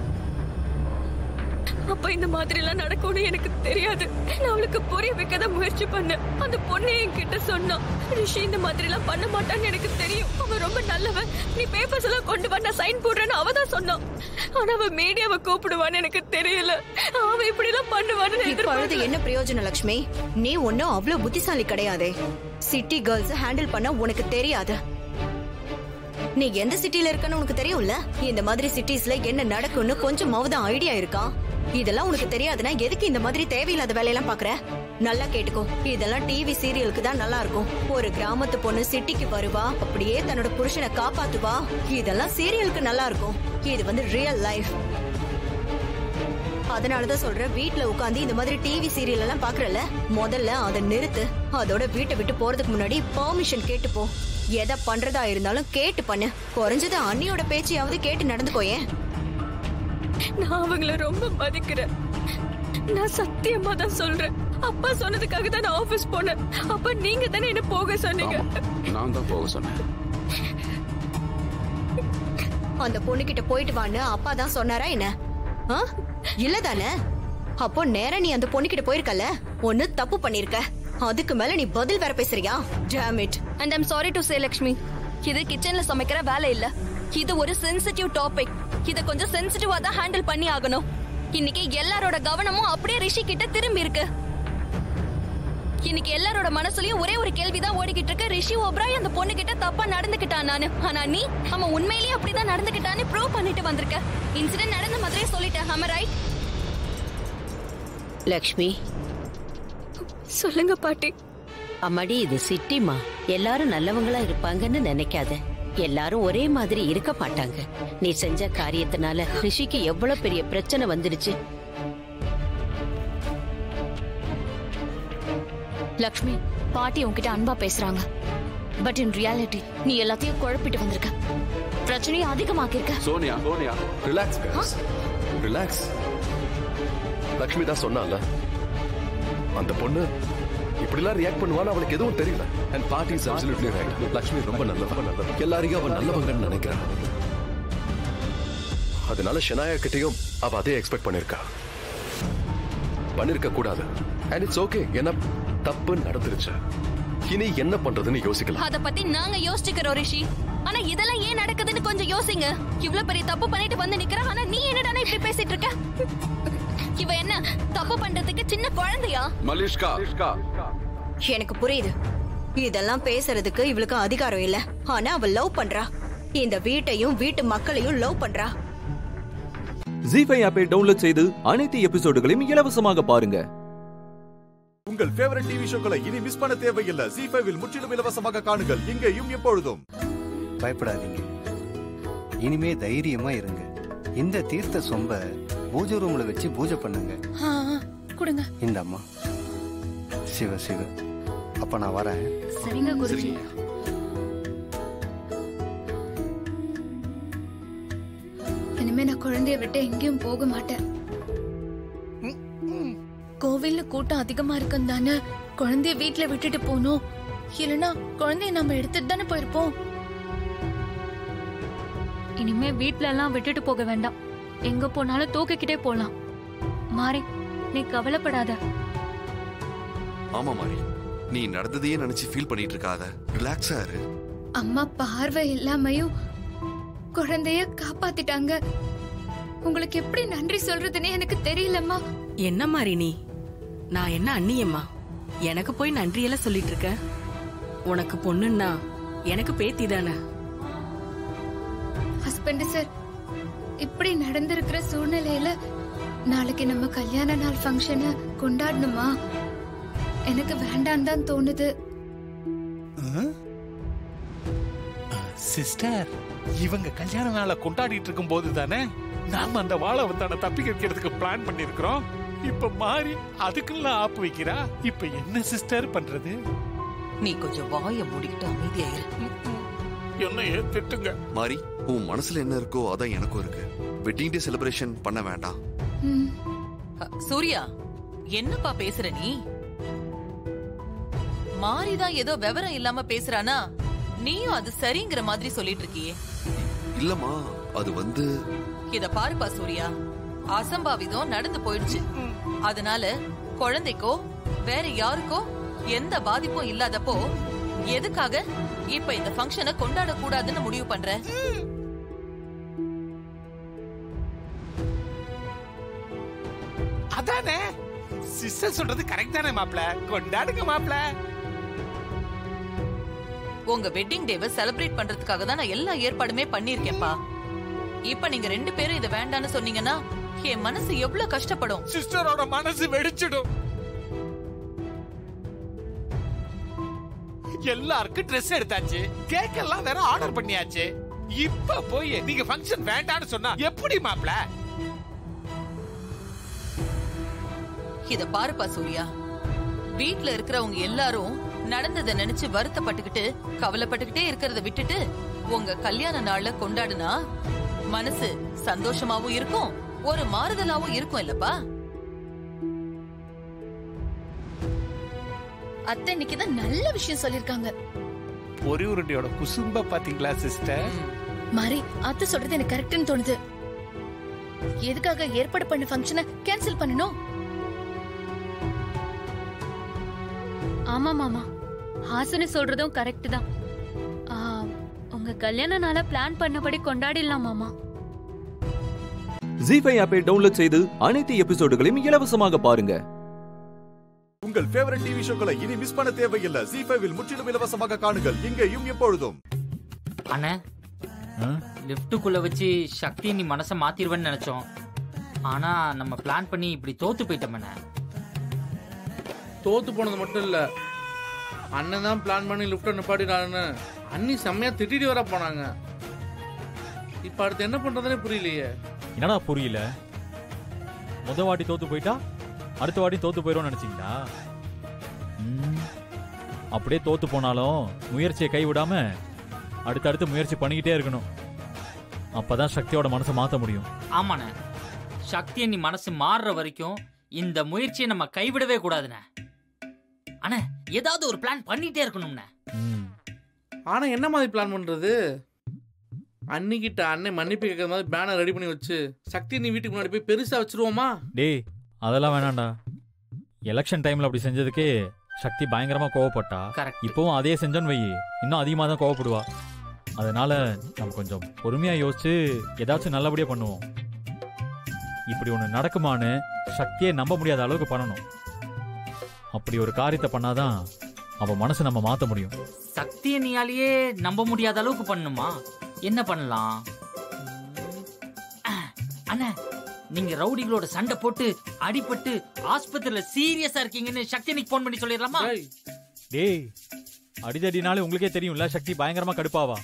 அப்பா இந்த மாதிரி எல்லாம் நடக்கும்னு எனக்கு தெரியாது நான் அவளுக்கு புரிய வைக்க தான் முயற்சி பண்ணேன் அந்த பொண்ணு என்கிட்ட சொன்னான் ரிஷி இந்த மாதிரி எல்லாம் பண்ண மாட்டான்னு எனக்கு தெரியும் அவன் ரொம்ப நல்லவன் நீ பேப்பர்ஸ் எல்லாம் கொண்டு வா நான் சைன் போடுறேன்னு அவ தான் சொன்னான் ஆனா அவ மீடியாவை கூப்பிடுவான்னு எனக்கு தெரியல அவ இப்படி எல்லாம் பண்ணுவான்னு நான் இப்ப அழுது எதிர்பார்க்கல. என்ன பிரயோஜனம் லக்ஷ்மி நீ ஒன்னும் அவ்வளவு புத்திசாலி கிடையாதே சிட்டி கேர்ள்ஸ் ஹேண்டில் பண்ண உனக்கு தெரியாது நீ எந்த சிட்டில இருக்கன்னு உனக்கு தெரியும்ல இந்த மாதிரி சிட்டிஸ்ல என்ன நடக்கும்னு கொஞ்சமாவது ஐடியா இருக்கா இதெல்லாம் உனக்கு தெரியாதுன்னா எதுக்கு இந்த மாதிரி தேவையில்லாத வேலையெல்லாம் பாக்குற நல்லா கேட்டுக்கோ இதெல்லாம் டிவி சீரியலுக்கு தான் நல்லா இருக்கும் ஒரு கிராமத்து பொண்ணு சிட்டிக்கு வருவா அப்படியே தன்னோட புருஷனை காப்பாத்துவா இதெல்லாம் சீரியலுக்கு நல்லா இருக்கும் இது வந்து ரியல் லைஃப் அதனாலதான் சொல்றேன் வீட்ல உட்காந்து இந்த மாதிரி டிவி சீரியல் எல்லாம் பாக்குறல முதல்ல அதை நிறுத்து அதோட வீட்டை விட்டு போறதுக்கு முன்னாடி பெர்மிஷன் கேட்டு போ எதை பண்றதா இருந்தாலும் கேட்டு பண்ணு குறைஞ்சது அண்ணியோட பேச்சையாவது கேட்டு நடந்துக்கோயேன் நான் அவங்கள ரொம்ப மதிக்கிறேன் நான் சத்தியமா தான் சொல்றேன் அப்பா சொன்னதுக்காக தான் நான் ஆபீஸ் போனேன் அப்ப நீங்க தானே என்ன போக சொன்னீங்க நான் தான் போக சொன்னேன் அந்த பொண்ணு கிட்ட போயிட்டு வான்னு அப்பா தான் சொன்னாரா என்ன ஆ? இல்லதானே அப்போ நேரா நீ அந்த பொண்ணு கிட்ட போயிருக்கல ஒண்ணு தப்பு பண்ணிருக்க அதுக்கு மேல நீ பதில் வேற பேசுறியா damn it and I'm sorry to say Lakshmi இது கிச்சன்ல சமைக்கிற வேலை இல்ல இது ஒரு சென்சிட்டிவ் டாபிக் இத கொஞ்சம் சென்சிட்டிவா தான் ஹேண்டில் பண்ணி ஆகணும் இன்னைக்கு எல்லாரோட கவனமும் அப்படியே ரிஷி கிட்ட திரும்பி இருக்கு இன்னைக்கு எல்லாரோட மனசுலயும் ஒரே ஒரு கேள்விதான் ஓடிக்கிட்டு இருக்கு ரிஷி ஒப்ராய் அந்த பொண்ணு கிட்ட தப்பா நடந்துக்கிட்டான் நானு ஆனா நீ அவன் உண்மையிலேயே அப்படிதான் நடந்துக்கிட்டான்னு ப்ரூவ் பண்ணிட்டு வந்திருக்க இன்சிடென்ட் நடந்த மாதிரியே சொல்லிட்டேன் ஹம ரைட் லக்ஷ்மி சொல்லுங்க பாட்டி அம்மாடி இது சிட்டிமா எல்லாரும் நல்லவங்களா இருப்பாங்கன்னு நினைக்காத எல்லாரும் ஒரே மாதிரி இருக்க மாட்டாங்க நீ செஞ்ச காரியத்தினால ரிஷிக்கு எவ்வளவு பெரிய பிரச்சனை வந்துடுச்சு லக்ஷ்மி பாட்டி உன்கிட்ட அன்பா பேசுறாங்க பட் இன் ரியாலிட்டி நீ எல்லாத்தையும் குழப்பிட்டு வந்திருக்க பிரச்சனையை அதிகமாக்கியிருக்க Sonia Sonia relax guys relax Lakshmi தான் சொன்னால அந்த பொண்ணு இப்படிலாம் ரியாக்ட் பண்ணுவான்னு அவளுக்கு எதுவும் தெரியல and party is absolutely right Lakshmi ரொம்ப நல்லவ நல்லவ எல்லாரையும் அவ நல்லவங்கன்னு நினைக்கிறான் அதனால ஷனாயா கிட்டயும் அவ அதே எக்ஸ்பெக்ட் பண்ணிருக்கா பண்ணிருக்க கூடாது அண்ட் இட்ஸ் ஓகே ஏன்னா தப்பு நடந்துருச்சு இனி என்ன பண்றதுன்னு யோசிக்கலாம் அத பத்தி நாங்க யோசிச்சுக்கிறோம் ரிஷி ஆனா இதெல்லாம் ஏன் நடக்குதுன்னு கொஞ்சம் யோசிங்க இவ்ளோ பெரிய தப்பு பண்ணிட்டு வந்து நிக்கிற ஆனா நீ என்னடா இப்படி பேசிட்டு இருக்க இவ என்ன தப்பு பண்றதுக்கு சின்ன குழந்தையா மலிஷ்கா எனக்கு புரியுது இதெல்லாம் பேசுறதுக்கு இவளுக்கு அதிகாரம் இல்ல ஆனா அவ லவ் பண்றா இந்த வீட்டையும் வீட்டு மக்களையும் லவ் பண்றா ஜி ஃபைவ் ஆப்பை டவுன்லோட் செய்து அனைத்து எபிசோடுகளையும் இலவசமாக பாருங்க உங்கள் ஃபேவரட் டிவி ஷோக்களை இனி மிஸ் பண்ண தேவையில்லை ஜி ஃபைவில் முற்றிலும் இலவசமாக காணுங்கள் இங்கேயும் எப்பொழுதும் பயப்படாதீங்க இனிமே தைரியமா இருங்க இந்த தீர்த்த சொம்ப பூஜை ரூம்ல வச்சு பூஜை பண்ணுங்க ஆ, ஆ, கொடுங்க இந்த அம்மா சிவ சிவ அப்ப நான் வரேன் சரிங்க குருஜி இனிமே நான் குழந்தைய விட்டு எங்கேயும் போக மாட்டேன் கோவில்ல கூட்டம் அதிகமா இருக்கும் தானே குழந்தைய வீட்டுல விட்டுட்டு போனோம் இல்லனா குழந்தைய நம்ம எடுத்துட்டு தானே போயிருப்போம் இனிமே வீட்ல எல்லாம் விட்டுட்டு போக வேண்டாம் எங்க போனாலும் தூக்கிக்கிட்டே போலாம் மாறி நீ கவலைப்படாத ஆமா மாரி நீ நடந்ததையே நினைச்சு ஃபீல் பண்ணிட்டு இருக்காத ரிலாக்ஸா இரு அம்மா பார்வை இல்லாமையும் குழந்தைய காப்பாத்திட்டாங்க உங்களுக்கு எப்படி நன்றி சொல்றதுன்னே எனக்கு தெரியலம்மா என்ன மாதிரி நீ நான் என்ன அண்ணியம்மா எனக்கு போய் நன்றியெல்லாம் சொல்லிட்டு இருக்க உனக்கு பொண்ணுன்னா எனக்கு பேத்தி தானே ஹஸ்பண்ட் சார் இப்படி நடந்திருக்கிற சூழ்நிலையில நாளைக்கு நம்ம கல்யாண நாள் ஃபங்க்ஷனை கொண்டாடணுமா எனக்கு வேண்டாம் தான் தோணுது சிஸ்டர் இவங்க கல்யாண நாளை கொண்டாடிட்டு இருக்கும் போது தானே நாம அந்த வாழை வந்தான தப்பி வைக்கிறதுக்கு பிளான் பண்ணிருக்கிறோம் இப்ப மாறி அதுக்கெல்லாம் ஆப்பு வைக்கிறா இப்ப என்ன சிஸ்டர் பண்றது நீ கொஞ்சம் வாய மூடிக்கிட்டு அமைதியா இரு என்ன ஏன் திட்டுங்க மாரி உன் மனசுல என்ன இருக்கோ அதான் எனக்கும் இருக்கு வெட்டிங் டே செலிப்ரேஷன் பண்ண வேண்டாம் அ, சூர்யா என்னப்பா பேசுற நீ மாரிதான் ஏதோ விவரம் இல்லாம பேசுறானா நீயும் அது சரிங்கிற மாதிரி சொல்லிட்டு இருக்கியே இல்லம்மா அது வந்து இத பாருப்பா சூர்யா அசம்பாவிதம் நடந்து போயிடுச்சு அதனால குழந்தைக்கோ வேற யாருக்கோ எந்த பாதிப்பும் இல்லாதப்போ எதுக்காக இப்ப இந்த ஃபங்க்ஷனை கொண்டாட கூடாதுன்னு முடிவு பண்ற அதானே சிஸ்டர் சொல்றது கரெக்ட் தானே மாப்ள கொண்டாடுங்க மாப்ள உங்க வெட்டிங் டேவை செலிப்ரேட் பண்றதுக்காக தான் நான் எல்லா ஏற்பாடுமே பண்ணிருக்கேன்ப்பா இப்ப நீங்க ரெண்டு பேரும் இத வேண்டான்னு சொன்னீங்கன்னா என் மனசு எவ்வளவு கஷ்டப்படும் சிஸ்டரோட மனசு வெடிச்சிடும் எல்லாருக்கும் ட்ரெஸ் எடுத்தாச்சு கேக் எல்லாம் வேற ஆர்டர் பண்ணியாச்சு இப்ப போய் நீங்க ஃபங்க்ஷன் வேண்டான்னு சொன்னா எப்படி மாப்ள இத பாருப்பா சூர்யா வீட்ல இருக்கிறவங்க எல்லாரும் நடந்ததை நினைச்சு வருத்தப்பட்டுக்கிட்டு கவலைப்பட்டுக்கிட்டே இருக்கிறத விட்டுட்டு உங்க கல்யாண நாள்ல கொண்டாடுனா மனசு சந்தோஷமாவும் இருக்கும் ஒரு மாறுதலாவும் இருக்கும் இல்லப்பா அத்தை இன்னைக்கு தான் நல்ல விஷயம் சொல்லிருக்காங்க பொரி உருண்டையோட குசும்ப பாத்தீங்களா சிஸ்டர் மாறி அத்தை சொல்றது எனக்கு கரெக்ட்னு தோணுது எதுக்காக ஏற்பாடு பண்ண ஃபங்க்ஷனை கேன்சல் பண்ணணும் ஆமா மாமா ஹாசினி சொல்றதும் கரெக்ட் தான் ஆ, உங்க கல்யாண நாளை பிளான் பண்ணபடி கொண்டாடிடலாம் மாமா ஜி ஃபைவ் ஆப்பை டவுன்லோட் செய்து அனைத்து எபிசோடுகளையும் இலவசமாக பாருங்க உங்கள் ஃபேவரட் டிவி ஷோக்களை இனி மிஸ் பண்ண தேவையில்லை ஜி ஃபைவில் முற்றிலும் இலவசமாக காணுங்கள் இங்கேயும் எப்பொழுதும் அண்ணே லிஃப்ட்டுக்குள்ள வச்சு சக்தி நீ மனசை மாத்திருவேன்னு நினைச்சோம் ஆனா நம்ம பிளான் பண்ணி இப்படி தோத்து போயிட்டோம் தோத்து போனது மட்டும் இல்ல அண்ணன் தான் பிளான் பண்ணி லிஃப்ட் நிப்பாட்டினாருன்னு அண்ணி செம்மையா திட்டிட்டு வர போனாங்க இப்ப அடுத்து என்ன பண்றதுனே புரியலையே என்னடா புரியல முத வாட்டி தோத்து போயிட்டா அடுத்த வாட்டி தோத்து போயிடும் நினைச்சீங்களா ம், அப்படியே தோத்து போனாலும் முயற்சியை கைவிடாம அடுத்தடுத்து முயற்சி பண்ணிக்கிட்டே இருக்கணும் அப்பதான் சக்தியோட மனசை மாத்த முடியும் ஆமாண்ணே சக்தி நீ மனசு மாறுற வரைக்கும் இந்த முயற்சியை நம்ம கைவிடவே கூடாதுண்ணே அண்ணே ஏதாவது ஒரு பிளான் பண்ணிட்டே இருக்கணும்ண்ணே ஆனா என்ன மாதிரி பிளான் பண்றது அன்னிக்கிட்ட அண்ணன் மன்னிப்பு கேட்கற மாதிரி பேனர் ரெடி பண்ணி வச்சு சக்தி நீ வீட்டுக்கு முன்னாடி போய் பெருசா வச்சிருவோமா டேய் அதெல்லாம் வேணாம்டா எலெக்ஷன் டைம்ல அப்படி செஞ்சதுக்கே சக்தி பயங்கரமா கோவப்பட்டா இப்பவும் அதே செஞ்சோன்னு வை இன்னும் அதிகமா தான் கோவப்படுவா அதனால நம்ம கொஞ்சம் பொறுமையா யோசிச்சு ஏதாச்சும் நல்லபடியா பண்ணுவோம் இப்படி ஒண்ணு நடக்குமான்னு சக்தியை நம்ப முடியாத அளவுக்கு பண்ணணும் அப்படி ஒரு காரியத்தை பண்ணாதான் அவ மனசை நம்ம மாத்த முடியும் சக்தியை நீயாலேயே நம்ப முடியாத அளவுக்கு பண்ணுமா என்ன பண்ணலாம் அஹ், அண்ணே நீங்க ரவுடிகளோட சண்டை போட்டு அடிபட்டு ஆஸ்பத்திரியில சீரியஸா இருக்கீங்கன்னு சக்தி எனக்கு போன் பண்ணி சொல்லிடலாமா டேய் அடிதடினாலே உங்களுக்கே தெரியும்ல சக்தி பயங்கரமா கடுப்பாவா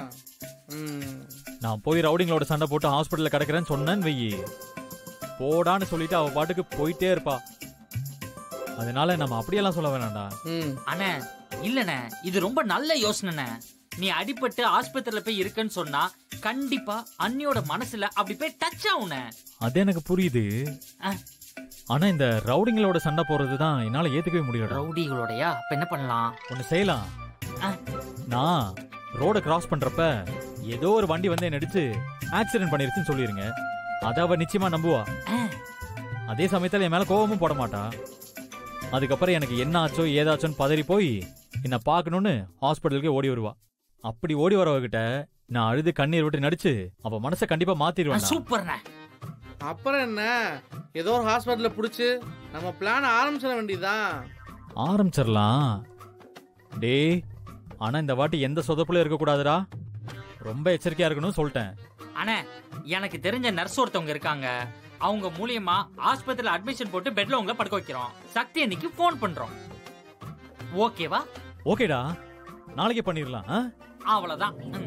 நான் போய் ரவுடிங்களோட சண்டை போட்டு ஹாஸ்பிட்டல்ல கிடக்குறேன்னு சொன்னேன்னு வெயி போடான்னு சொல்லிட்டு அவ பாட்டுக்கு போயிட்டே இருப்பா அதனால நம்ம அப்படியெல்லாம் சொல்ல வேணாம்டா அண்ணே இல்லண்ணே இது ரொம்ப நல்ல யோசனைண்ணே நீ அடிபட்டு ஆஸ்பத்திரியில போய் இருக்கன்னு சொன்னா கண்டிப்பா அண்ணியோட மனசுல அப்படி போய் டச் ஆகுண்ணே அது எனக்கு புரியுது ஆனா இந்த ரவுடிங்களோட சண்டை போறது தான் என்னால ஏத்துக்கவே முடியல ரவுடிகளோடயா அப்ப என்ன பண்ணலாம் ஒண்ணு செய்யலாம் நான் ரோட கிராஸ் பண்றப்ப ஏதோ ஒரு வண்டி வந்து என்ன அடிச்சு ஆக்சிடென்ட் பண்ணிருச்சுன்னு சொல்லிருங்க அத அவ நிச்சயமா நம்புவா அதே சமயத்துல என் மேல கோவமும் போட மாட்டா அதுக்கப்புறம் எனக்கு என்ன ஆச்சோ ஏதாச்சோன்னு பதறி போய் என்ன பார்க்கணும்னு ஹாஸ்பிட்டலுக்கு ஓடி வருவா அப்படி ஓடி வரவகிட்ட நான் அழுது கண்ணீர் விட்டு நடிச்சு அவ மனசை கண்டிப்பா மாத்திடுவேன் சூப்பர்ண்ணே அப்புறம் என்ன ஏதோ ஒரு ஹாஸ்பிட்டல்ல புடிச்சு நம்ம பிளான் ஆரம்பிச்சிட வேண்டியதுதான் ஆரம்பிச்சிடலாம் டேய் ஆனா இந்த வாட்டி எந்த சொதப்புல இருக்க கூடாதுடா ரொம்ப எச்சரிக்கையா இருக்கணும்னு சொல்லிட்டேன் அண்ணே எனக்கு தெரிஞ்ச நர்ஸ் ஒருத்தவங்க இருக்காங்க அவங்க மூலியமா ஆஸ்பத்திரியில அட்மிஷன் போட்டு பெட்ல உங்களை படுக்க வைக்கிறோம் சக்தி அன்னைக்கு ஃபோன் பண்றோம் ஓகேவா ஓகேடா நாளைக்கு பண்ணிடலாம் ஆ? அவ்வளவுதான் ம்.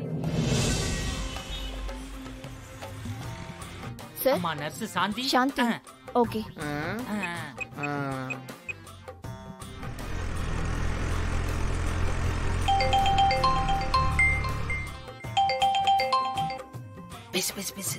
சார் அம்மா நர்ஸ் சாந்தி சாந்தி ஓகே பேசு பேசு பேசு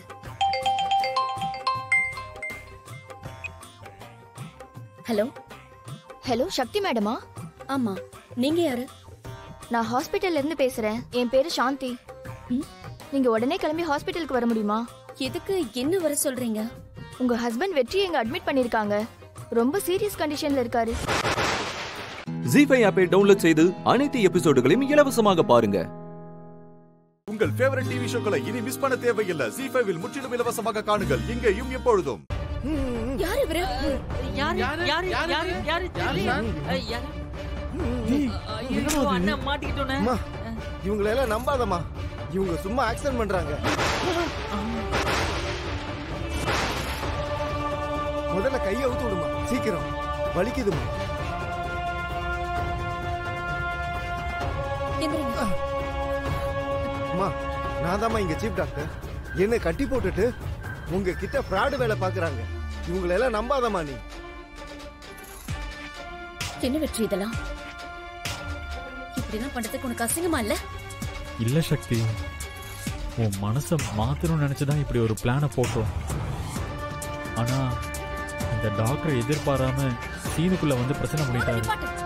ஹலோ ஹலோ சக்தி மேடமா ஆமா நீங்க யாரு நான் ஹாஸ்பிட்டல்ல இருந்து பேசுறேன் என் பேரு சாந்தி நீங்க உடனே கிளம்பி ஹாஸ்பிட்டலுக்கு வர முடியுமா எதுக்கு என்ன வர சொல்றீங்க உங்க ஹஸ்பண்ட் வெற்றி எங்க அட்மிட் பண்ணிருக்காங்க ரொம்ப சீரியஸ் கண்டிஷன்ல இருக்காரு ஜி ஃபைவ் ஆப்பை டவுன்லோட் செய்து அனைத்து எபிசோடுகளையும் இலவசமாக பாருங்க உங்கள் ஃபேவரட் டிவி ஷோக்களை இனி மிஸ் பண்ண தேவையில்லை ஜி ஃபைவில் முற்றிலும் இலவசமாக காணுங்கள் இங்கேயும் எப்பொழுதும் யார் இவரு யாரு யாரு யாரு யாரு யாரு தெரியல. அஹ், யாரு ஐயோ, அண்ணன் மாட்டிக்கிட்டோனே அம்மா இவங்களை எல்லாம் நம்பாதம்மா இவங்க சும்மா ஆக்சிடென்ட் பண்றாங்க முதல்ல கையை அவுத்து விடுமா சீக்கிரம் வலிக்குதுமா அம்மா நான் தாம்மா இங்க சீஃப் டாக்டர் என்ன கட்டி போட்டுட்டு உங்க கிட்ட ஃப்ராடு வேலை பாக்குறாங்க இவங்களை எல்லாம் நம்பாதம்மா நீ என்ன வெற்றி இதெல்லாம் இப்படிலாம் பண்றதுக்கு உனக்கு அசிங்கமா இல்ல இல்ல சக்தி உன் மனசை மாத்தணும்னு நினைச்சுதான் இப்படி ஒரு பிளானை போட்டோம் ஆனா இந்த டாக்டர் எதிர்பாராம சீனுக்குள்ள வந்து பிரச்சனை பண்ணிட்டாரு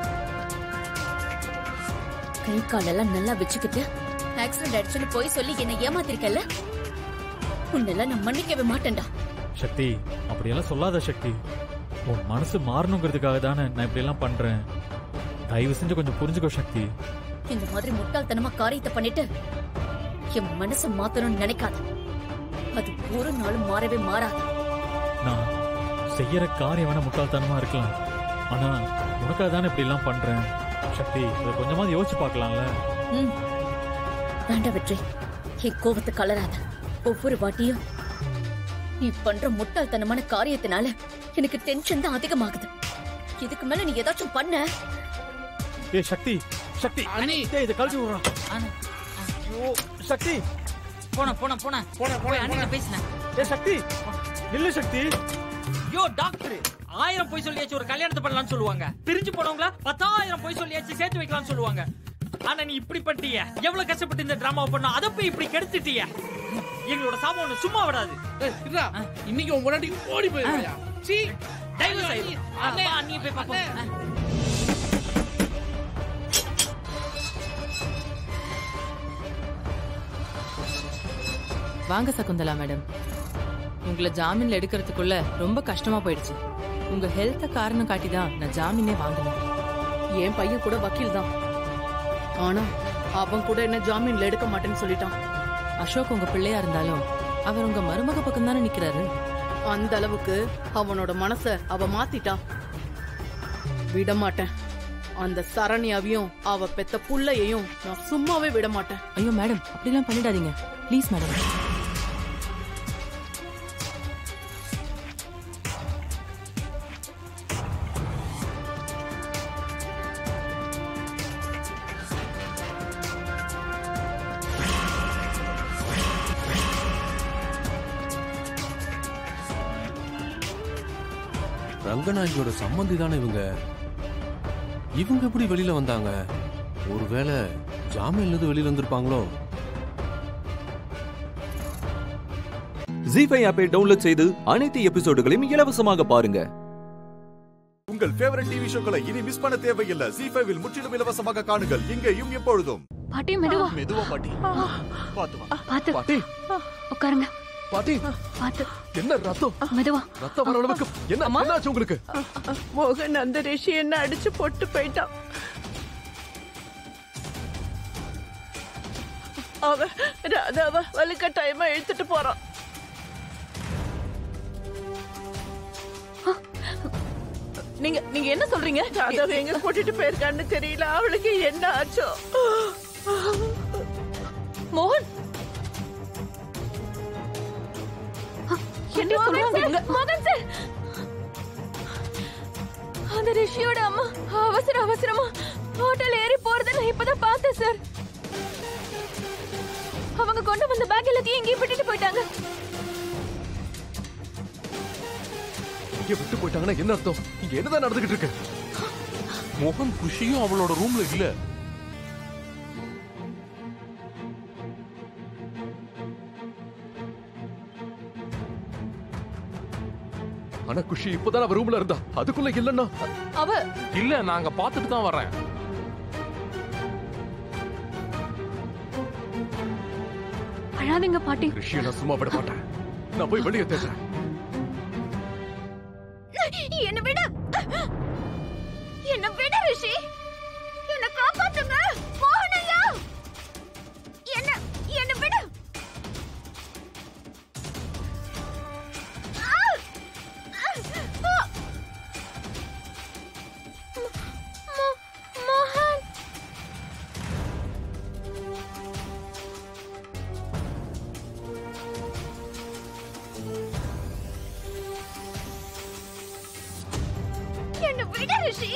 கை காலெல்லாம் நல்லா வச்சுக்கிட்டு ஆக்சிடென்ட் ஆயிடுச்சுன்னு போய் சொல்லி என்ன ஏமாத்திருக்கல உன்னெல்லாம் நான் மன்னிக்கவே மாட்டேன்டா சக்தி அப்படியெல்லாம் சொல்லாத சக்தி உன் மனசு மாறணுங்கிறதுக்காக தானே நான் இப்படி எல்லாம் பண்றேன் தயவு செஞ்சு கொஞ்சம் புரிஞ்சுக்கோ சக்தி இந்த மாதிரி முட்டாள்தனமா காரியத்தை பண்ணிட்டு என் மனசை மாத்தணும்னு நினைக்காத அது ஒரு நாளும் மாறவே மாறாது நான் செய்யற காரியம் வேணா முட்டாள்தனமா இருக்கலாம் ஆனா உனக்காக தானே இப்படி எல்லாம் பண்றேன் சக்தி இதை கொஞ்சமாவது யோசிச்சு பார்க்கலாம்ல ம். வேண்டாம் வெற்றி என் கோவத்தை கலராத ஒவ்வொரு வாட்டியும் நீ பண்ற முட்டாள்தனமான காரியத்தினால எனக்கு டென்ஷன் தான் அதிகமாகுது இதுக்கு மேல நீ ஏதாச்சும் பண்ண ஏய் சக்தி சக்தி அண்ணி டேய் இதை கழட்டி விடுறா ஐயோ சக்தி போன போன போன போன போய் அண்ணன் பேசினேன் ஏய் சக்தி நில்லு சக்தி யோ டாக்டர் ஆயிரம் போய் சொல்லியாச்சு ஒரு கல்யாணத்தை பண்ணலாம்னு சொல்லுவாங்க பிரிஞ்சு போனவங்கள பத்தாயிரம் போய் சொல்லியாச்சு சேர்த்து வைக்கலாம்னு சொல்லுவாங்க ஆனா நீ இப்படி பண்ணிட்டிய எவ்வளவு கஷ்டப்பட்டு இந்த டிராமாவை பண்ணோம் அதை போய் இப்படி கெடுத்துட்டிய எங்களோட சாபம் ஒண்ணு சும்மா விடாது இன்னைக்கு உன் முன்னாடி ஓடி போயிருவாயா சீ டைவர்ஸ் ஆயிடும் அண்ணே, வா, நீ போய் பாப்போம் வாங்க சகுந்தலா மேடம் உங்களை ஜாமீன்ல எடுக்கிறதுக்குள்ள ரொம்ப கஷ்டமா போயிடுச்சு உங்க ஹெல்த்த காரணம் காட்டி தான் நான் ஜாமீனே வாங்கினேன் என் பையன் கூட வக்கீல் தான் ஆனா அவன் கூட என்ன ஜாமீன்ல எடுக்க மாட்டேன்னு சொல்லிட்டான் அசோக் உங்க பிள்ளையா இருந்தாலும் அவர் உங்க மருமக பக்கம் தானே நிக்கிறாரு அந்த அளவுக்கு அவனோட மனச அவ மாத்திட்டான் விட மாட்டேன் அந்த சரண்யாவையும் அவ பெத்த புள்ளையையும் நான் சும்மாவே விட மாட்டேன் ஐயோ மேடம் அப்படிலாம் பண்ணிடாதீங்க ப்ளீஸ் மேடம் ரங்கநாயகியோட சம்மந்தி தானே இவங்க இவங்க எப்படி வெளியில வந்தாங்க ஒருவேளை ஜாமீன்ல இருந்து வெளியில வந்திருப்பாங்களோ ஜி ஃபைவ் ஆப்பை டவுன்லோட் செய்து அனைத்து எபிசோடுகளையும் இலவசமாக பாருங்க உங்கள் ஃபேவரட் டிவி ஷோக்களை இனி மிஸ் பண்ண தேவையில்லை ஜி ஃபைவில் முற்றிலும் இலவசமாக காணுங்கள் இங்கேயும் எப்பொழுதும் பாட்டி மெதுவா மெதுவா பாட்டி பாத்து வா பாத்து பாட்டி உட்காருங்க பாட்டி பாத்து என்ன ரத்தம் மெதுவா ரத்தம் வர அளவுக்கு என்ன என்னாச்சு உங்களுக்கு மோகன் அந்த ரிஷி என்ன அடிச்சு போட்டு போயிட்டான் அவ ராதாவ வலுக்கட்டாயமா இழுத்துட்டு போறான் நீங்க நீங்க என்ன சொல்றீங்க ராதாவை எங்க கூட்டிட்டு போயிருக்கான்னு தெரியல அவளுக்கு என்ன ஆச்சோ மோகன் என்ன சொல்றாங்க இவங்க? மகன் சார் அந்த ரிஷியோட அம்மா அவசர அவசரமா ஹோட்டல் ஏறி போறத நான் இப்பதான் பார்த்தேன் சார் அவங்க கொண்டு வந்த பேக் எல்லாத்தையும் எங்கேயும் விட்டுட்டு போயிட்டாங்க இங்க விட்டு போயிட்டாங்கன்னா என்ன அர்த்தம் இங்க என்னதான் நடந்துகிட்டு இருக்கு மோகன் குஷியும் அவளோட ரூம்ல இல்ல ஆனா குஷி இப்பதான் அவ ரூம்ல இருந்தா அதுக்குள்ள இல்லன்னா அவ இல்ல நாங்க பாத்துட்டு தான் வர்றேன் அழாதீங்க பாட்டி ரிஷியை நான் சும்மா விட மாட்டேன் நான் போய் வெளியே தேடுறேன் என்ன விட என்ன விட ரிஷி என்ன காப்பாத்துங்க மோகனையா என்ன என்ன விட ஆ! ஆ! மோ- மோகன் என்ன விட ரிஷி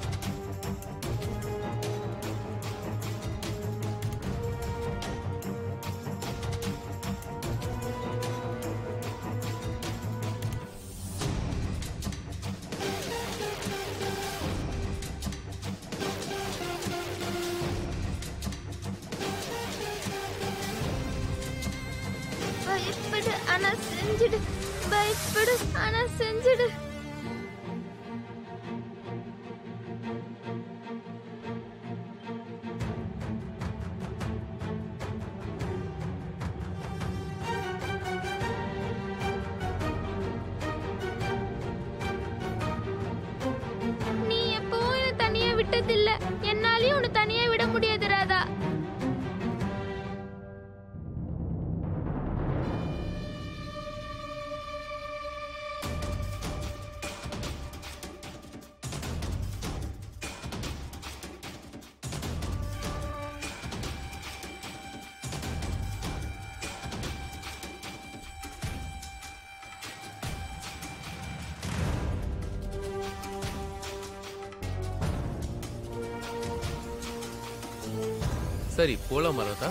பயப்படு ஆனா செஞ்சிடு பயப்படு ஆனா செஞ்சிடு நீ எப்பவும் என்ன தனியா விட்டதில்ல என்னாலயும் உன்னை தனியா விட முடியாது ராதா சரி போலாம் ராதா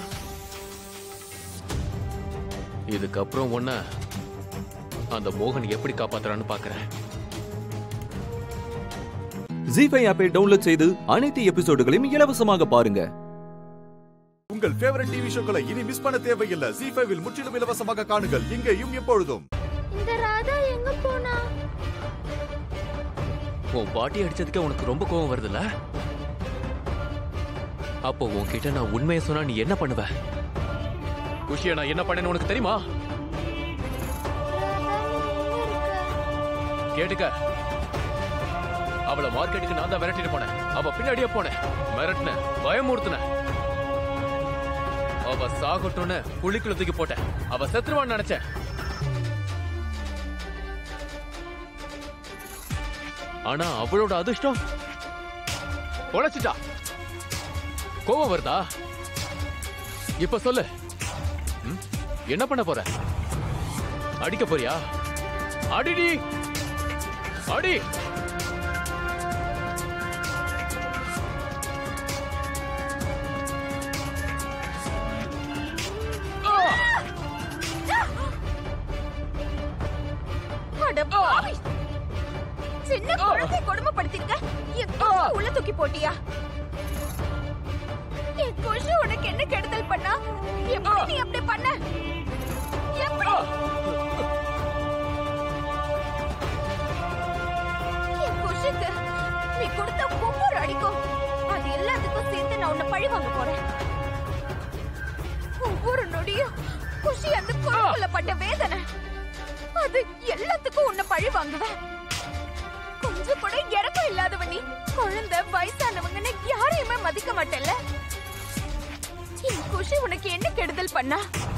இதுக்கப்புறம் ஒன்ன அந்த மோகன் எப்படி காப்பாத்துறான்னு பாக்குறேன் ஜி ஃபைவ் ஆப்பை டவுன்லோட் செய்து அனைத்து எபிசோடுகளையும் இலவசமாக பாருங்க உங்கள் ஃபேவரட் டிவி ஷோக்களை இனி மிஸ் பண்ண தேவையில்லை ஜி ஃபைவில் முற்றிலும் இலவசமாக காணுங்கள் இங்கேயும் எப்பொழுதும் இந்த ராதா எங்க போனா உன் பாட்டி அடிச்சதுக்கு உனக்கு ரொம்ப கோவம் வருதுல்ல அப்போ உன்கிட்ட நான் உண்மையை சொன்னா நீ என்ன பண்ணுவ குஷியா நான் என்ன பண்ணேன்னு உனக்கு தெரியுமா கேட்டுக்க அவளை மார்க்கெட்டுக்கு நான் தான் விரட்டிட்டு போனேன் அவ பின்னாடியே போனேன் மிரட்டின பயமுறுத்தின அவ சாகட்டும்னு குழிக்குள்ள தூக்கி போட்டேன் அவ செத்துருவான்னு நினைச்சேன் ஆனா அவளோட அதிர்ஷ்டம் உழைச்சிட்டா கோவம் வருதா இப்ப சொல்லு ம்? என்ன பண்ண போற அடிக்க போறியா அடிடி அடி அட பாவி! சின்ன குழந்தை கொடுமைப்படுத்திருக்க என் கொசு உள்ள தூக்கி போட்டியா என் கொசு உனக்கு என்ன கெடுதல் பண்ணா எப்படி நீ அப்படி பண்ண எப்படி என் கொசுக்கு நீ கொடுத்த ஒவ்வொரு அடிக்கும் அது எல்லாத்துக்கும் சேர்த்து நான் உன்னை பழி வாங்க போறேன் ஒவ்வொரு நொடியும் குஷி அந்த குழந்தைல பட்ட வேதனை அது எல்லாத்துக்கும் உன்னை பழி வாங்குவேன் கொஞ்சம் கூட இறக்கம் இல்லாதவ நீ குழந்தை வயசானவங்கன்னு யாரையுமே மதிக்க மாட்டேல்ல என் குஷி உனக்கு என்ன கெடுதல் பண்ணா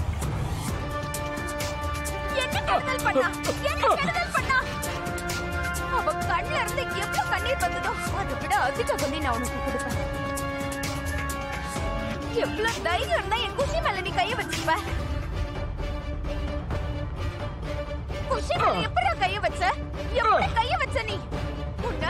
என்ன கெடுதல் பண்ணா என்ன கெடுதல் பண்ணா அவ கண்ணுல இருந்து எவ்வளவு கண்ணீர் வந்ததோ அதை விட அதிக பண்ணி நான் உனக்கு கொடுப்பேன் எவ்வளவு தைரியம் இருந்தா என் குஷி மேல நீ கைய வச்சிருப்ப குஷி மேல எப்படிடா கைய வச்ச எப்படி கைய வச்ச நீ உன்ன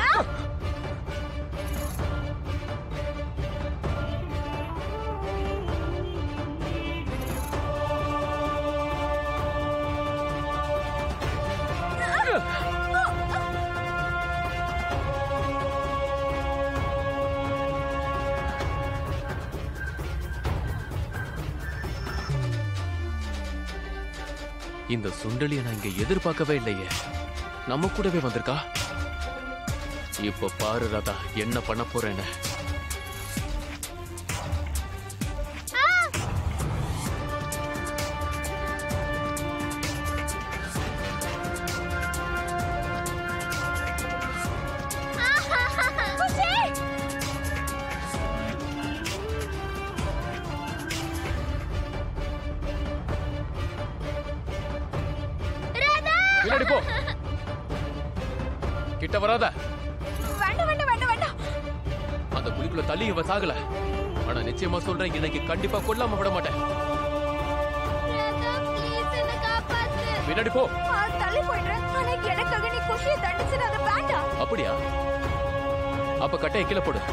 இந்த சுண்டலிய நான் இங்க எதிர்பார்க்கவே இல்லையே நம்ம கூடவே வந்திருக்கா இப்ப பாரு ராதா என்ன பண்ண போறேன்னு குஷி பின்னாடி போ கிட்ட வராத வேண்டாம் வேண்டாம் வேண்டாம் வேண்டாம் அந்த குழிக்குள்ள தள்ளி இவ சாகல ஆனா நிச்சயமா சொல்றேன் இன்னைக்கு கண்டிப்பா கொல்லாம விட மாட்டேன் பின்னாடி போ ஆ, தள்ளி போயிடுறேன் ஆனா எனக்காக நீ குஷியை தண்டிச்சிடாத வேண்டாம் அப்படியா அப்ப கட்டையை கீழே போடு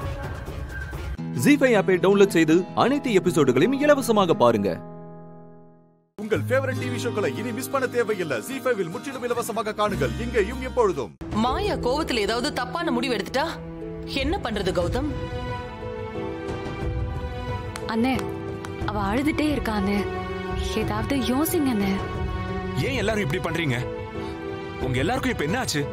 ஜி ஃபைவ் ஆப்பை டவுன்லோட் செய்து அனைத்து எபிசோடுகளையும் இலவசமாக பாருங்க உங்கள் ஃபேவரட் டிவி ஷோக்களை இனி மிஸ் பண்ண தேவையில்லை ஜி ஃபைவில் முற்றிலும் இலவசமாக காணுங்கள் இங்கேயும் எப்பொழுதும் மாயா கோவத்துல ஏதாவது தப்பான முடிவு எடுத்துட்டா என்ன பண்றது கௌதம் அண்ணே அவ அழுதுட்டே இருக்கா அண்ணே ஏதாவது யோசிங்க அண்ணே ஏன் எல்லாரும் இப்படி பண்றீங்க உங்க எல்லாருக்கும் இப்ப என்ன ஆச்சு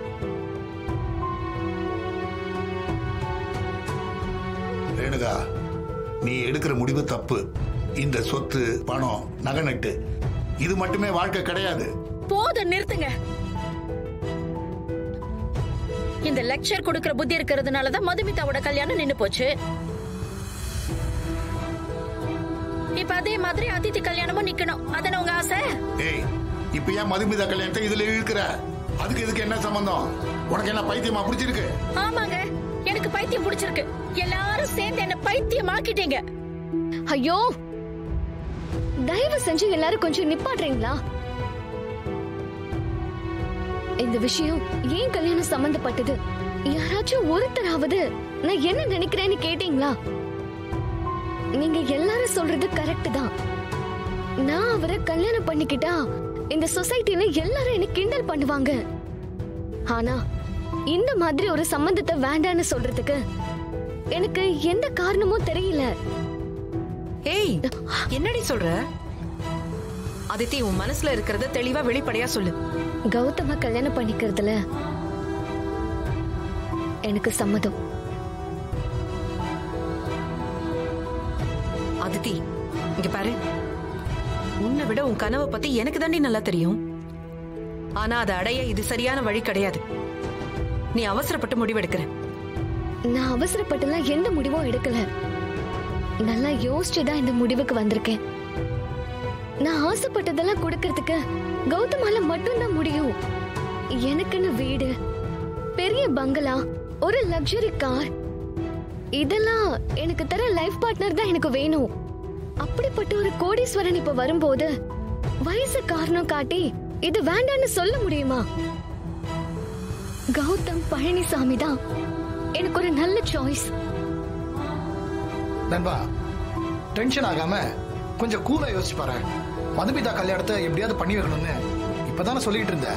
ரேணுகா நீ எடுக்கிற முடிவு தப்பு இந்த சொத்து பணம் நகை நட்டு இது மட்டுமே வாழ்க்கை கிடையாது போதும் நிறுத்துங்க இந்த லெக்சர் கொடுக்கிற புத்தி இருக்கிறதுனால தான் மதுமிதாவோட கல்யாணம் நின்னு போச்சு இப்ப அதே மாதிரி அதித்தி கல்யாணமும் நிக்கணும் அதான உங்க ஆசை ஏய் இப்ப ஏன் மதுமிதா கல்யாணத்தை இதுல இழுக்கிற அதுக்கு இதுக்கு என்ன சம்பந்தம் உனக்கு என்ன பைத்தியமா பிடிச்சிருக்கு ஆமாங்க எனக்கு பைத்தியம் பிடிச்சிருக்கு எல்லாரும் சேர்ந்து என்ன பைத்தியம் ஆக்கிட்டீங்க ஐயோ தயவு செஞ்சு எல்லாரும் கொஞ்சம் நிப்பாட்றீங்களா இந்த விஷயம் ஏன் கல்யாணம் சம்பந்தப்பட்டது யாராச்சும் ஒருத்தராவது நான் என்ன நினைக்கிறேன்னு கேட்டீங்களா நீங்க எல்லாரும் சொல்றது கரெக்ட் தான் நான் அவரை கல்யாணம் பண்ணிக்கிட்டா இந்த சொசைட்டில எல்லாரும் என்ன கிண்டல் பண்ணுவாங்க ஆனா இந்த மாதிரி ஒரு சம்மந்தத்தை வேண்டான்னு சொல்றதுக்கு எனக்கு எந்த காரணமும் தெரியல ஏய் என்னடி சொல்ற அதித்தி உன் மனசுல இருக்கிறத தெளிவா வெளிப்படையா சொல்லு கௌதம கல்யாணம் பண்ணிக்கிறதுல எனக்கு சம்மதம் அதித்தி இங்க பாரு உன்னை விட உன் கனவை பத்தி எனக்கு தாண்டி நல்லா தெரியும் ஆனா அதை அடைய இது சரியான வழி கிடையாது நீ அவசரப்பட்டு முடிவெடுக்கிற நான் அவசரப்பட்டுலாம் எந்த முடிவும் எடுக்கல நல்லா யோசிச்சு தான் இந்த முடிவுக்கு வந்திருக்கேன் நான் ஆசைப்பட்டதெல்லாம் கொடுக்கறதுக்கு கௌதமால மட்டும்தான் முடியும் எனக்குன்னு வீடு பெரிய பங்களா ஒரு லக்ஸரி கார் இதெல்லாம் எனக்கு தர லைஃப் பார்ட்னர் தான் எனக்கு வேணும் அப்படிப்பட்ட ஒரு கோடீஸ்வரன் இப்ப வரும்போது வயசு காரணம் காட்டி இது வேண்டான்னு சொல்ல முடியுமா கௌதம் பழனிசாமி தான் எனக்கு ஒரு நல்ல சாய்ஸ் நண்பா டென்ஷன் ஆகாம கொஞ்சம் கூலா யோசிச்சு பாரு மதுமிதா கல்யாணத்தை எப்படியாவது பண்ணி வைக்கணும்னு இப்பதானே சொல்லிட்டு இருந்த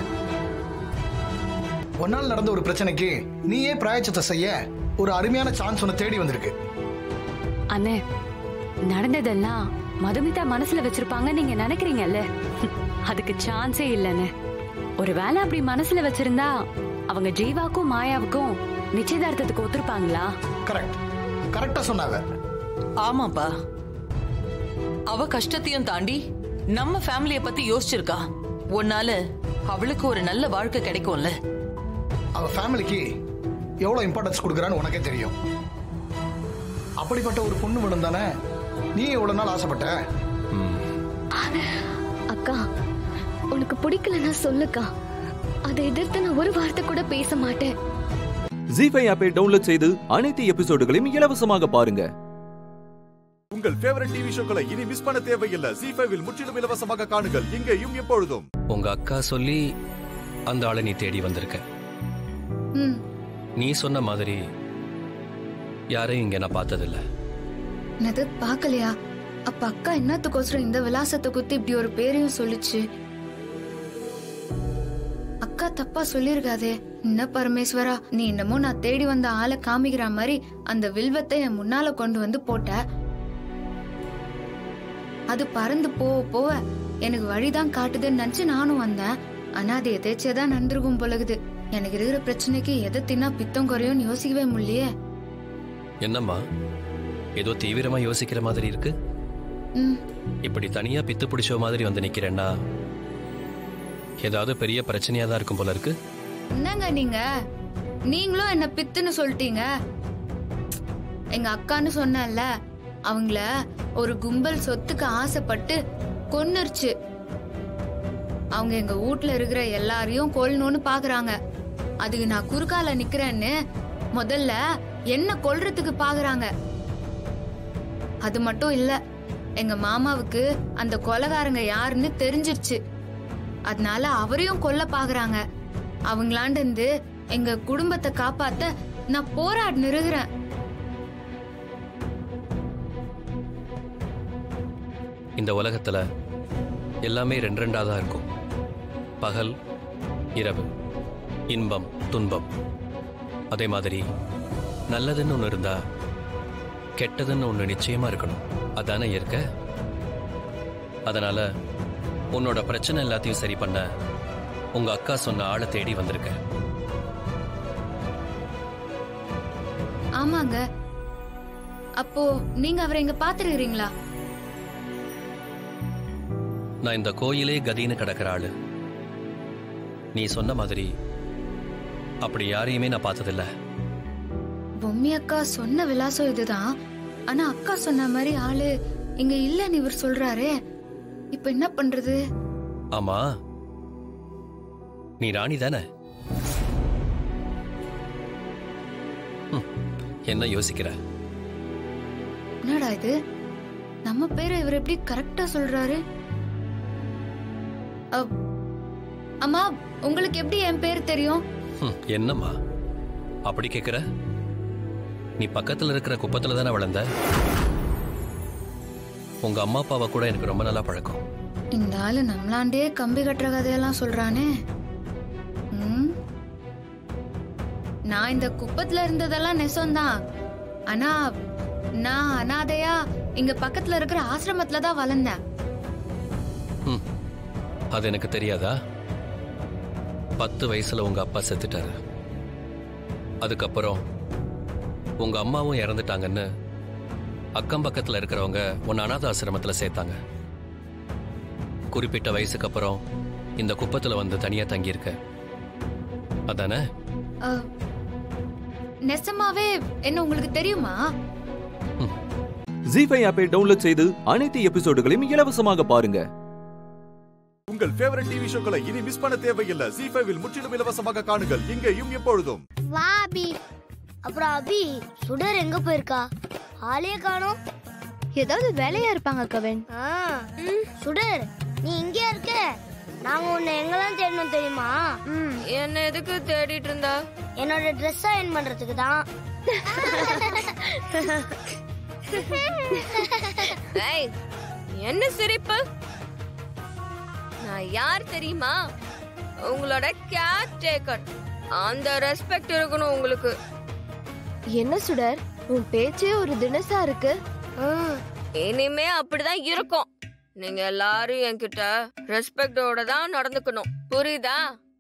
ஒன்னால் நடந்த ஒரு பிரச்சனைக்கு நீயே பிராயச்சத்தை செய்ய ஒரு அருமையான சான்ஸ் ஒன்று தேடி வந்திருக்கு அண்ணே நடந்ததெல்லாம் மதுமிதா மனசுல வச்சிருப்பாங்க நீங்க நினைக்கிறீங்கல்ல அதுக்கு சான்ஸே இல்லைண்ணே ஒருவேளை அப்படி மனசுல வச்சிருந்தா அவங்க ஜீவாக்கும் மாயாவுக்கும் நிச்சயதார்த்தத்துக்கு ஒத்துருப்பாங்களா கரெக்ட் கரெக்டா சொன்னாங்க ஆமாப்பா அவ கஷ்டத்தையும் தாண்டி நம்ம ஃபேமிலிய பத்தி யோசிச்சிருக்கா உன்னால அவளுக்கு ஒரு நல்ல வாழ்க்கை கிடைக்கும்ல அவ ஃபேமிலிக்கு எவ்வளவு இம்பார்ட்டன்ஸ் கொடுக்குறான்னு உனக்கே தெரியும் அப்படிப்பட்ட ஒரு பொண்ணு வேணும் தானே நீ எவ்வளவு நாள் ஆசைப்பட்ட அக்கா உனக்கு பிடிக்கலன்னா சொல்லுக்கா அதை எதிர்த்து நான் ஒரு வார்த்தை கூட பேச மாட்டேன் ஜி ஃபைவ் ஆப்பை டவுன்லோட் செய்து அனைத்து எபிசோடுகளையும் இலவசமாக பாருங்க உங்கள் ஃபேவரட் டிவி ஷோக்களை இனி மிஸ் பண்ண தேவையில்லை ஜி ஃபைவில் முற்றிலும் இலவசமாக காணுங்கள் இங்கேயும் எப்பொழுதும் உங்க அக்கா சொல்லி அந்த ஆளை நீ தேடி வந்திருக்க ம் நீ சொன்ன மாதிரி யாரையும் இங்க நான் பார்த்ததில்ல என்னது பார்க்கலையா அப்ப அக்கா என்னத்துக்கோசரம் இந்த விலாசத்தை குத்தி இப்படி ஒரு பேரையும் சொல்லுச்சு அக்கா தப்பா சொல்லிருக்காதே என்ன பரமேஸ்வரா நீ என்னமோ நான் தேடி வந்த ஆளை காமிக்கிற மாதிரி அந்த வில்வத்தை என் முன்னால கொண்டு வந்து போட்ட அது பறந்து போக போக எனக்கு வழிதான் காட்டுதுன்னு நினைச்சு நானும் வந்தேன் ஆனா அது எதேச்சியாதான் நடந்திருக்கும் பொழுது எனக்கு இருக்கிற பிரச்சனைக்கு எதை தின்னா பித்தம் குறையும்னு யோசிக்கவே முடியலையே என்னம்மா ஏதோ தீவிரமா யோசிக்கிற மாதிரி இருக்கு ம் இப்படி தனியா பித்து பிடிச்ச மாதிரி வந்து நிக்கிறேன்னா ஏதாவது பெரிய பிரச்சனையா தான் இருக்கும் போல இருக்கு என்னங்க நீங்க நீங்களும் என்ன பித்துன்னு சொல்லிட்டீங்க எங்க அக்கான்னு சொன்னேன்ல அவங்கள ஒரு கும்பல் சொத்துக்கு ஆசைப்பட்டு கொன்னுருச்சு அவங்க எங்க வீட்ல இருக்கிற எல்லாரையும் கொல்லணும்னு பாக்குறாங்க அதுக்கு நான் குறுக்கால நிக்கிறேன்னு முதல்ல என்ன கொல்றதுக்கு பாக்குறாங்க அது மட்டும் இல்ல எங்க மாமாவுக்கு அந்த கொலகாரங்க யாருன்னு தெரிஞ்சிருச்சு அதனால அவரையும் கொல்ல பாக்குறாங்க அவங்களாண்டு இருந்து எங்க குடும்பத்தை காப்பாத்த நான் போராடி நிறுகிறேன் இந்த உலகத்துல எல்லாமே ரெண்டு ரெண்டா தான் இருக்கும் பகல் இரவு இன்பம் துன்பம் அதே மாதிரி நல்லதுன்னு ஒன்று இருந்தா கெட்டதுன்னு ஒன்று நிச்சயமா இருக்கணும் அதானே இருக்க அதனால உன்னோட பிரச்சனை எல்லாத்தையும் சரி பண்ண உங்க அக்கா சொன்ன ஆளை தேடி வந்திருக்க ஆமாங்க அப்போ நீங்க அவரை இங்க பாத்துருக்கீங்களா நான் இந்த கோயிலே கதின்னு கிடக்கிற ஆளு நீ சொன்ன மாதிரி அப்படி யாரையுமே நான் பார்த்ததில்ல பொம்மி அக்கா சொன்ன விலாசம் இதுதான் ஆனா அக்கா சொன்ன மாதிரி ஆளு இங்க இல்லன்னு இவர் சொல்றாரே இப்ப என்ன பண்றது ஆமா நீ ராணி தானே ஹம், என்ன யோசிக்கிற என்னடா இது நம்ம பேரை இவர் எப்படி கரெக்டா சொல்றாரு அப்- அம்மா உங்களுக்கு எப்படி என் பேர் தெரியும் ஹம், என்னம்மா அப்படி கேக்குற நீ பக்கத்துல இருக்கிற குப்பத்துல தானே வளர்ந்த உங்க அம்மா அப்பாவை கூட எனக்கு ரொம்ப நல்லா பழக்கம் இந்த ஆளு நம்மளாண்டே கம்பி கட்டுற கதையெல்லாம் சொல்றானே ம் நான் இந்த குப்பத்துல இருந்ததெல்லாம் நெசம்தான் ஆனா நான் அனாதையா இங்க பக்கத்துல இருக்கிற ஆசிரமத்துல தான் வளர்ந்தேன் ம் அது எனக்கு தெரியாதா பத்து வயசுல உங்க அப்பா செத்துட்டாரு அதுக்கப்புறம் உங்க அம்மாவும் இறந்துட்டாங்கன்னு அக்கம் பக்கத்துல இருக்கிறவங்க உன்னை அனாத ஆசிரமத்துல சேர்த்தாங்க குறிப்பிட்ட வயசுக்கு அப்புறம் இந்த குப்பத்துல வந்து தனியா தங்கியிருக்க அதானே அஹ், நெசமாவே என்ன உங்களுக்கு தெரியுமா ஜி ஃபைவ் ஆப்பை டவுன்லோட் செய்து அனைத்து எபிசோடுகளையும் இலவசமாக பாருங்க உங்கள் ஃபேவரட் டிவி ஷோக்களை இனி மிஸ் பண்ண தேவையில்லை ஜி ஃபைவில் முற்றிலும் இலவசமாக காணுங்கள் இங்கேயும் எப்பொழுதும் வா அபி அப்புறம் அபி சுடர் எங்க போயிருக்கா ஆளே காணோம் ஏதாவது வேலையா இருப்பாங்க கவின் ஆ, சுடர் நீ இங்கே இருக்க நாங்க உன்னை எங்கெல்லாம் தேடணும் தெரியுமா என்ன எதுக்கு தேடிட்டு இருந்தா என்னோட ட்ரெஸ் அயன் பண்றதுக்கு தான் ஏய், என்ன சிரிப்பு நான் யார் தெரியுமா உங்களோட கேர் டேக்கர் அந்த ரெஸ்பெக்ட் இருக்கணும் உங்களுக்கு என்ன சுடர் உன் பேச்சே ஒரு தினசா இருக்கு இனிமே அப்படிதான் இருக்கும் நீங்க எல்லாரும் என்கிட்ட ரெஸ்பெக்டோட தான் நடந்துக்கணும் புரியுதா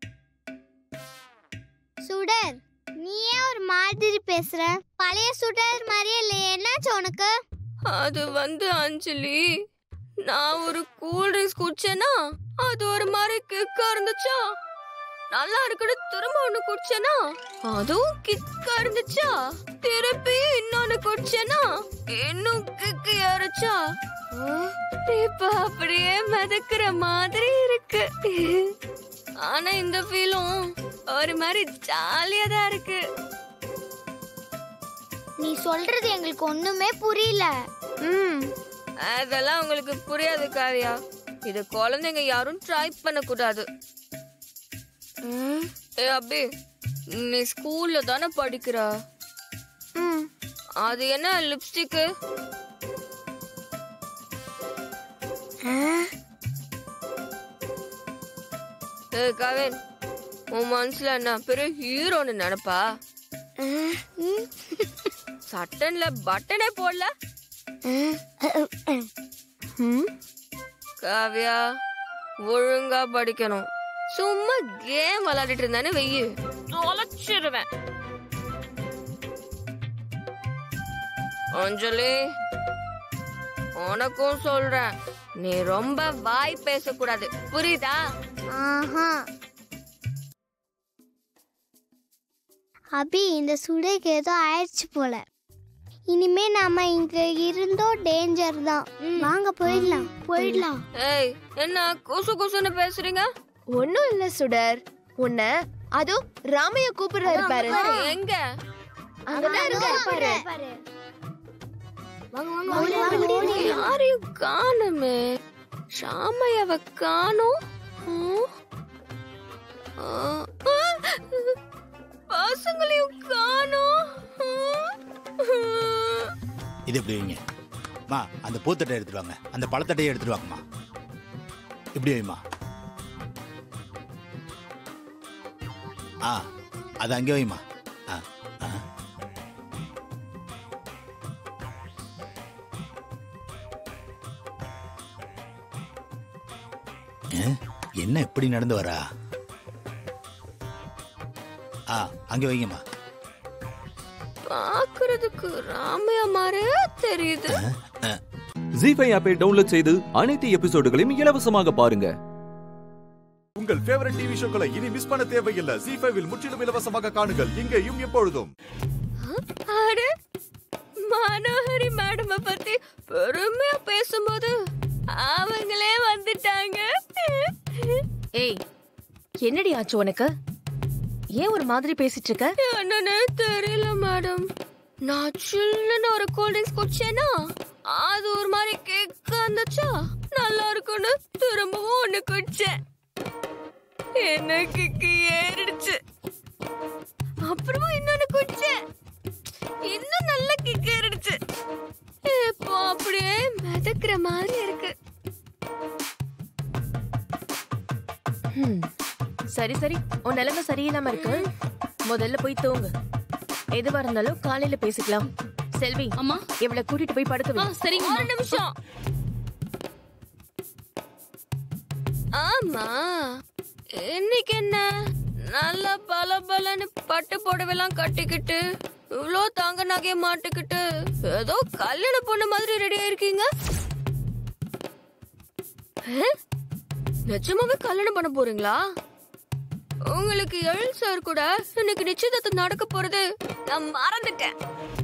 சுடர் நீ ஏன் ஒரு மாதிரி பேசுற பழைய சுடர் மாதிரியே இல்லையே என்னாச்சு உனக்கு அது வந்து அஞ்சலி நான் ஒரு கூல் ட்ரிங்க்ஸ் குடிச்சேனா அது ஒரு மாதிரி கிக்கா இருந்துச்சா நல்லா இருக்குன்னு திரும்ப ஒண்ணு குடிச்சேனா அதுவும் கிக்கா இருந்துச்சா திருப்பி இன்னொன்னு குடிச்சேனா இன்னும் கிக்கு ஏறுச்சா ஆ, இப்ப அப்படியே மிதக்கிற மாதிரி இருக்கு ஆனா இந்த ஃபீலும் ஒரு மாதிரி ஜாலியா தான் இருக்கு நீ சொல்றது எங்களுக்கு ஒண்ணுமே புரியல ம் அதெல்லாம் உங்களுக்கு புரியாது காவியா இது குழந்தைங்க யாரும் ட்ரை பண்ண கூடாது ம், ஏ அபி நீ ஸ்கூல்ல தானே படிக்கிற ம் அது என்ன லிப்ஸ்டிக்கு ஏ கவின் உன் மனசுல என்ன பெரிய ஹீரோன்னு நினைப்பா சட்டன்ல பட்டனே போடல காவியா ஒழுங்கா படிக்கணும் சும்மா கேம் விளையாடிட்டு இருந்தானே வெய்யு தொலைச்சிருவேன் அஞ்சலி உனக்கும் சொல்றேன் நீ ரொம்ப வாய் பேசக்கூடாது புரியுதா ஆஹா அபி இந்த சுடைக்கு ஏதோ ஆயிடுச்சு போல இனிமே நாம இங்க இருந்தோ டேஞ்சர் தான் வாங்க போயிடலாம் போயிடலாம் ஏய் என்ன குசு குசுன்னு பேசுறீங்க ஒண்ணும் இல்ல சுடர் உன்ன அதோ ராமைய கூப்பிடுறாரு பாரு எங்க அங்கதான் இருக்காரு பாரு யாரையும் காணுமே ஷாமையாவ காணோம் ம். ஆ, ஆ, பசங்களையும் காணோம் இது எப்படி வைங்க மா அந்த பூத்தட்டை எடுத்துட்டு வாங்க அந்த பழத்தட்டையை எடுத்துட்டு வாங்கம்மா இப்படி வைமா ஆ அது அங்கே வைமா ஆ ஆ ஏ, என்ன எப்படி நடந்து வரா ஆ அங்கே வைங்கம்மா பாக்குறதுக்கு ராமையா மாதிரியே தெரியுது ஜி ஃபைவ் ஆப்பை டவுன்லோட் செய்து அனைத்து எபிசோடுகளையும் இலவசமாக பாருங்க உங்கள் ஃபேவரட் டிவி ஷோக்களை இனி மிஸ் பண்ண தேவையில்லை ஜி ஃபைவில் முற்றிலும் இலவசமாக காணுங்கள் இங்கேயும் எப்பொழுதும் அட மனோஹரி மேடம் பத்தி பெருமையா பேசும்போது அவங்களே வந்துட்டாங்க ஏய் என்னடி ஆச்சு உனக்கு ஏன் ஒரு மாதிரி பேசிட்டு இருக்க என்னன்னு தெரியல மேடம் நான் சில்லுன்னு ஒரு கூல் ட்ரிங்க்ஸ் குடிச்சேனா அது ஒரு மாதிரி கேக்க இருந்துச்சா நல்லா இருக்குன்னு திரும்பவும் ஒண்ணு குடிச்சேன் என்ன கிக்கு ஏறிடுச்சு அப்புறமா இன்னொன்னு குடிச்சேன் இன்னும் நல்ல கிக்கு ஏறிடுச்சு இப்போ அப்படியே மிதக்கிற மாதிரி இருக்கு ஹம். சரி சரி உன் நிலைமை சரியில்லாம இருக்கு முதல்ல போய் தூங்கு எதுவா இருந்தாலும் காலையில பேசிக்கலாம் செல்வி அம்மா இவளை கூட்டிட்டு போய் படுக்க வை சரிங்க ஒரு நிமிஷம் ஆமா இன்னைக்கு என்ன நல்ல பல பலன்னு பட்டு புடவைலாம் கட்டிக்கிட்டு இவ்ளோ தங்க நகைய மாட்டுக்கிட்டு ஏதோ கல்யாண பொண்ணு மாதிரி ரெடி ஆயிருக்கீங்க ஆ? நிஜமாவே கல்யாணம் பண்ண போறீங்களா உங்களுக்கு எழில் சார் கூட இன்னைக்கு நிச்சயதார்த்தம் நடக்க போறது நான் மறந்துட்டேன்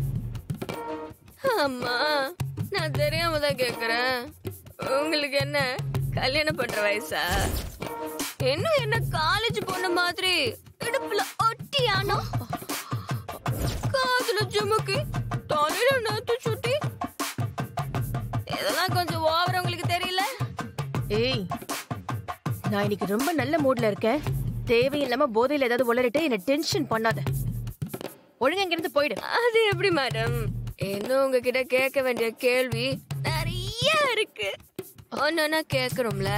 அம்மா நான் தெரியாம தான் கேக்குறேன் உங்களுக்கு என்ன கல்யாணம் பண்ற வயசா இன்னும் என்ன காலேஜ் பொண்ணு மாதிரி இடுப்புல ஒட்டியானோ காதுல ஜுமுக்கி தலையில நேத்து சுட்டி இதெல்லாம் கொஞ்சம் ஓவர் உங்களுக்கு தெரியல ஏய் நான் இன்னைக்கு ரொம்ப நல்ல மூட்ல இருக்கேன் தேவையில்லாம போதையில ஏதாவது உளறிட்டு என்ன டென்ஷன் பண்ணாத ஒழுங்கா இங்கிருந்து போயிடு அது எப்படி மேடம் இன்னும் உங்ககிட்ட கேட்க வேண்டிய கேள்வி நிறைய இருக்கு ஒன்னொன்னா கேக்குறோம்ல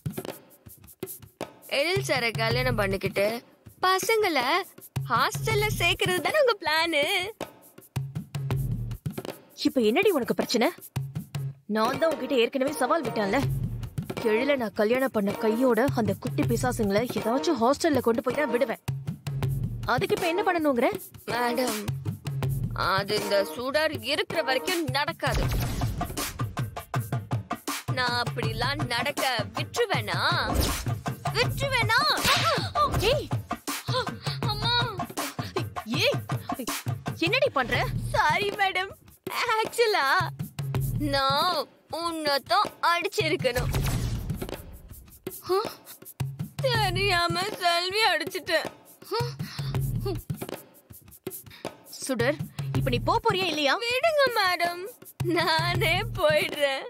எழில் சார கல்யாணம் பண்ணிக்கிட்டு பசங்களை ஹாஸ்டல்ல சேர்க்கறது தானே உங்க பிளானு இப்ப என்னடி உனக்கு பிரச்சனை நான் தான் உன்கிட்ட ஏற்கனவே சவால் விட்டேன்ல எழில நான் கல்யாணம் பண்ண கையோட அந்த குட்டி பிசாசுங்களை ஏதாச்சும் ஹாஸ்டல்ல கொண்டு போய் தான் விடுவேன் அதுக்கு இப்ப என்ன பண்ணணுங்கிற மேடம் அது இந்த சுடர் இருக்கிற வரைக்கும் நடக்காது நான் அப்படிலாம் நடக்க விட்டுருவேனா விட்டுருவேனா ஏய் அம்மா ஏய் என்னடி பண்ற சாரி மேடம் ஆக்சுவலா நான் உன்னதான் அடிச்சிருக்கணும் தெரியாம செல்வி அடிச்சிட்டேன் சுடர் இப்ப நீ போ போறியா இல்லையா விடுங்க மேடம் நானே போயிடுறேன்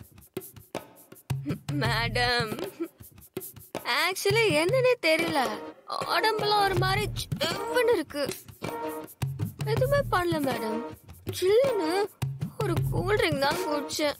மேடம் ஆக்சுவலி என்னன்னே தெரியல உடம்புலாம் ஒரு மாதிரி சில்லுன்னு இருக்கு எதுவுமே பண்ணல மேடம் சில்லுன்னு ஒரு கூல் ட்ரிங்க் தான் குடிச்சேன்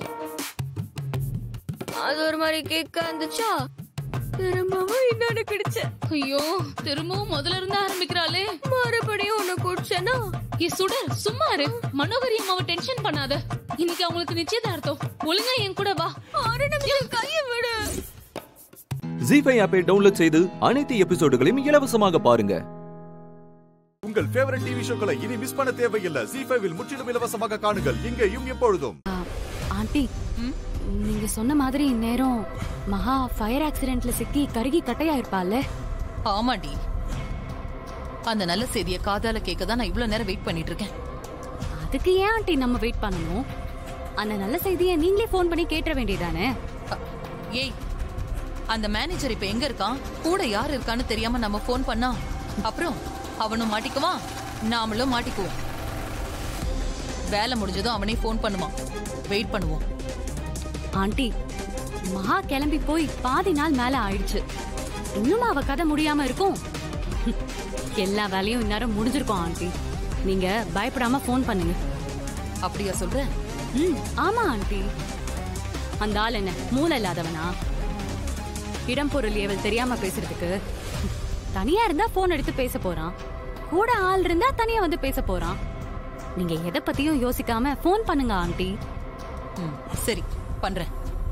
அது ஒரு மாதிரி கேக்கா இருந்துச்சா திரும்பவும் இன்னொன்னு குடிச்சேன் ஐயோ திரும்பவும் முதல்ல இருந்து ஆரம்பிக்கிறாளே மறுபடியும் ஒண்ணு குடிச்சேனா ஏ சுடர் சும்மா இரு மனோகரி அம்மாவை டென்ஷன் பண்ணாத இன்னைக்கு அவங்களுக்கு நிச்சயதார்த்தம் ஒழுங்கா என் கூட வா ஒரு நிமிஷம் கையை விடு ஜி ஃபைவ் ஆப்பை டவுன்லோட் செய்து அனைத்து எபிசோடுகளையும் இலவசமாக பாருங்க உங்கள் ஃபேவரட் டிவி ஷோக்களை இனி மிஸ் பண்ண தேவையில்லை ஜி ஃபைவில் முற்றிலும் இலவசமாக காணுங்கள் இங்கேயும் எப்பொழுதும் ஆண்டி நீங்க சொன்ன மாதிரி இந்நேரம் மகா ஃபயர் ஆக்சிடென்ட்ல சிக்கி கருகி கட்டையாயிருப்பாள்ல ஆமாடி அந்த நல்ல செய்தியை காதால கேட்க தான் நான் இவ்வளவு நேரம் வெயிட் பண்ணிட்டு இருக்கேன் அதுக்கு ஏன் ஆண்டி நம்ம வெயிட் பண்ணணும் அந்த நல்ல செய்தியை நீங்களே ஃபோன் பண்ணி கேட்ட வேண்டியதானே ஏய் அந்த மேனேஜர் இப்ப எங்க இருக்கான் கூட யார் இருக்கான்னு தெரியாம நம்ம ஃபோன் பண்ணா அப்புறம் அவனும் மாட்டிக்குவான் நாமளும் மாட்டிக்குவோம் வேலை முடிஞ்சதும் அவனே ஃபோன் பண்ணுவான் வெயிட் பண்ணுவோம் ஆண்டி மகா கிளம்பி போய் பாதி நாள் மேல ஆயிடுச்சு இன்னும் அவ கதை முடியாம இருக்கும் எல்லா வேலையும் இந்நேரம் முடிஞ்சிருக்கும் ஆண்டி நீங்க பயப்படாம ஃபோன் பண்ணுங்க அப்படியா சொல்ற ம் ஆமா ஆண்டி அந்த ஆள் என்ன மூளை இல்லாதவனா இடம் பொருள் ஏவல் தெரியாம பேசுறதுக்கு தனியா இருந்தா போன் எடுத்து பேச போறான் கூட ஆள் இருந்தா தனியா வந்து பேச போறான் நீங்க எதை பத்தியும் யோசிக்காம ஃபோன் பண்ணுங்க ஆண்டி ம், சரி பண்றேன்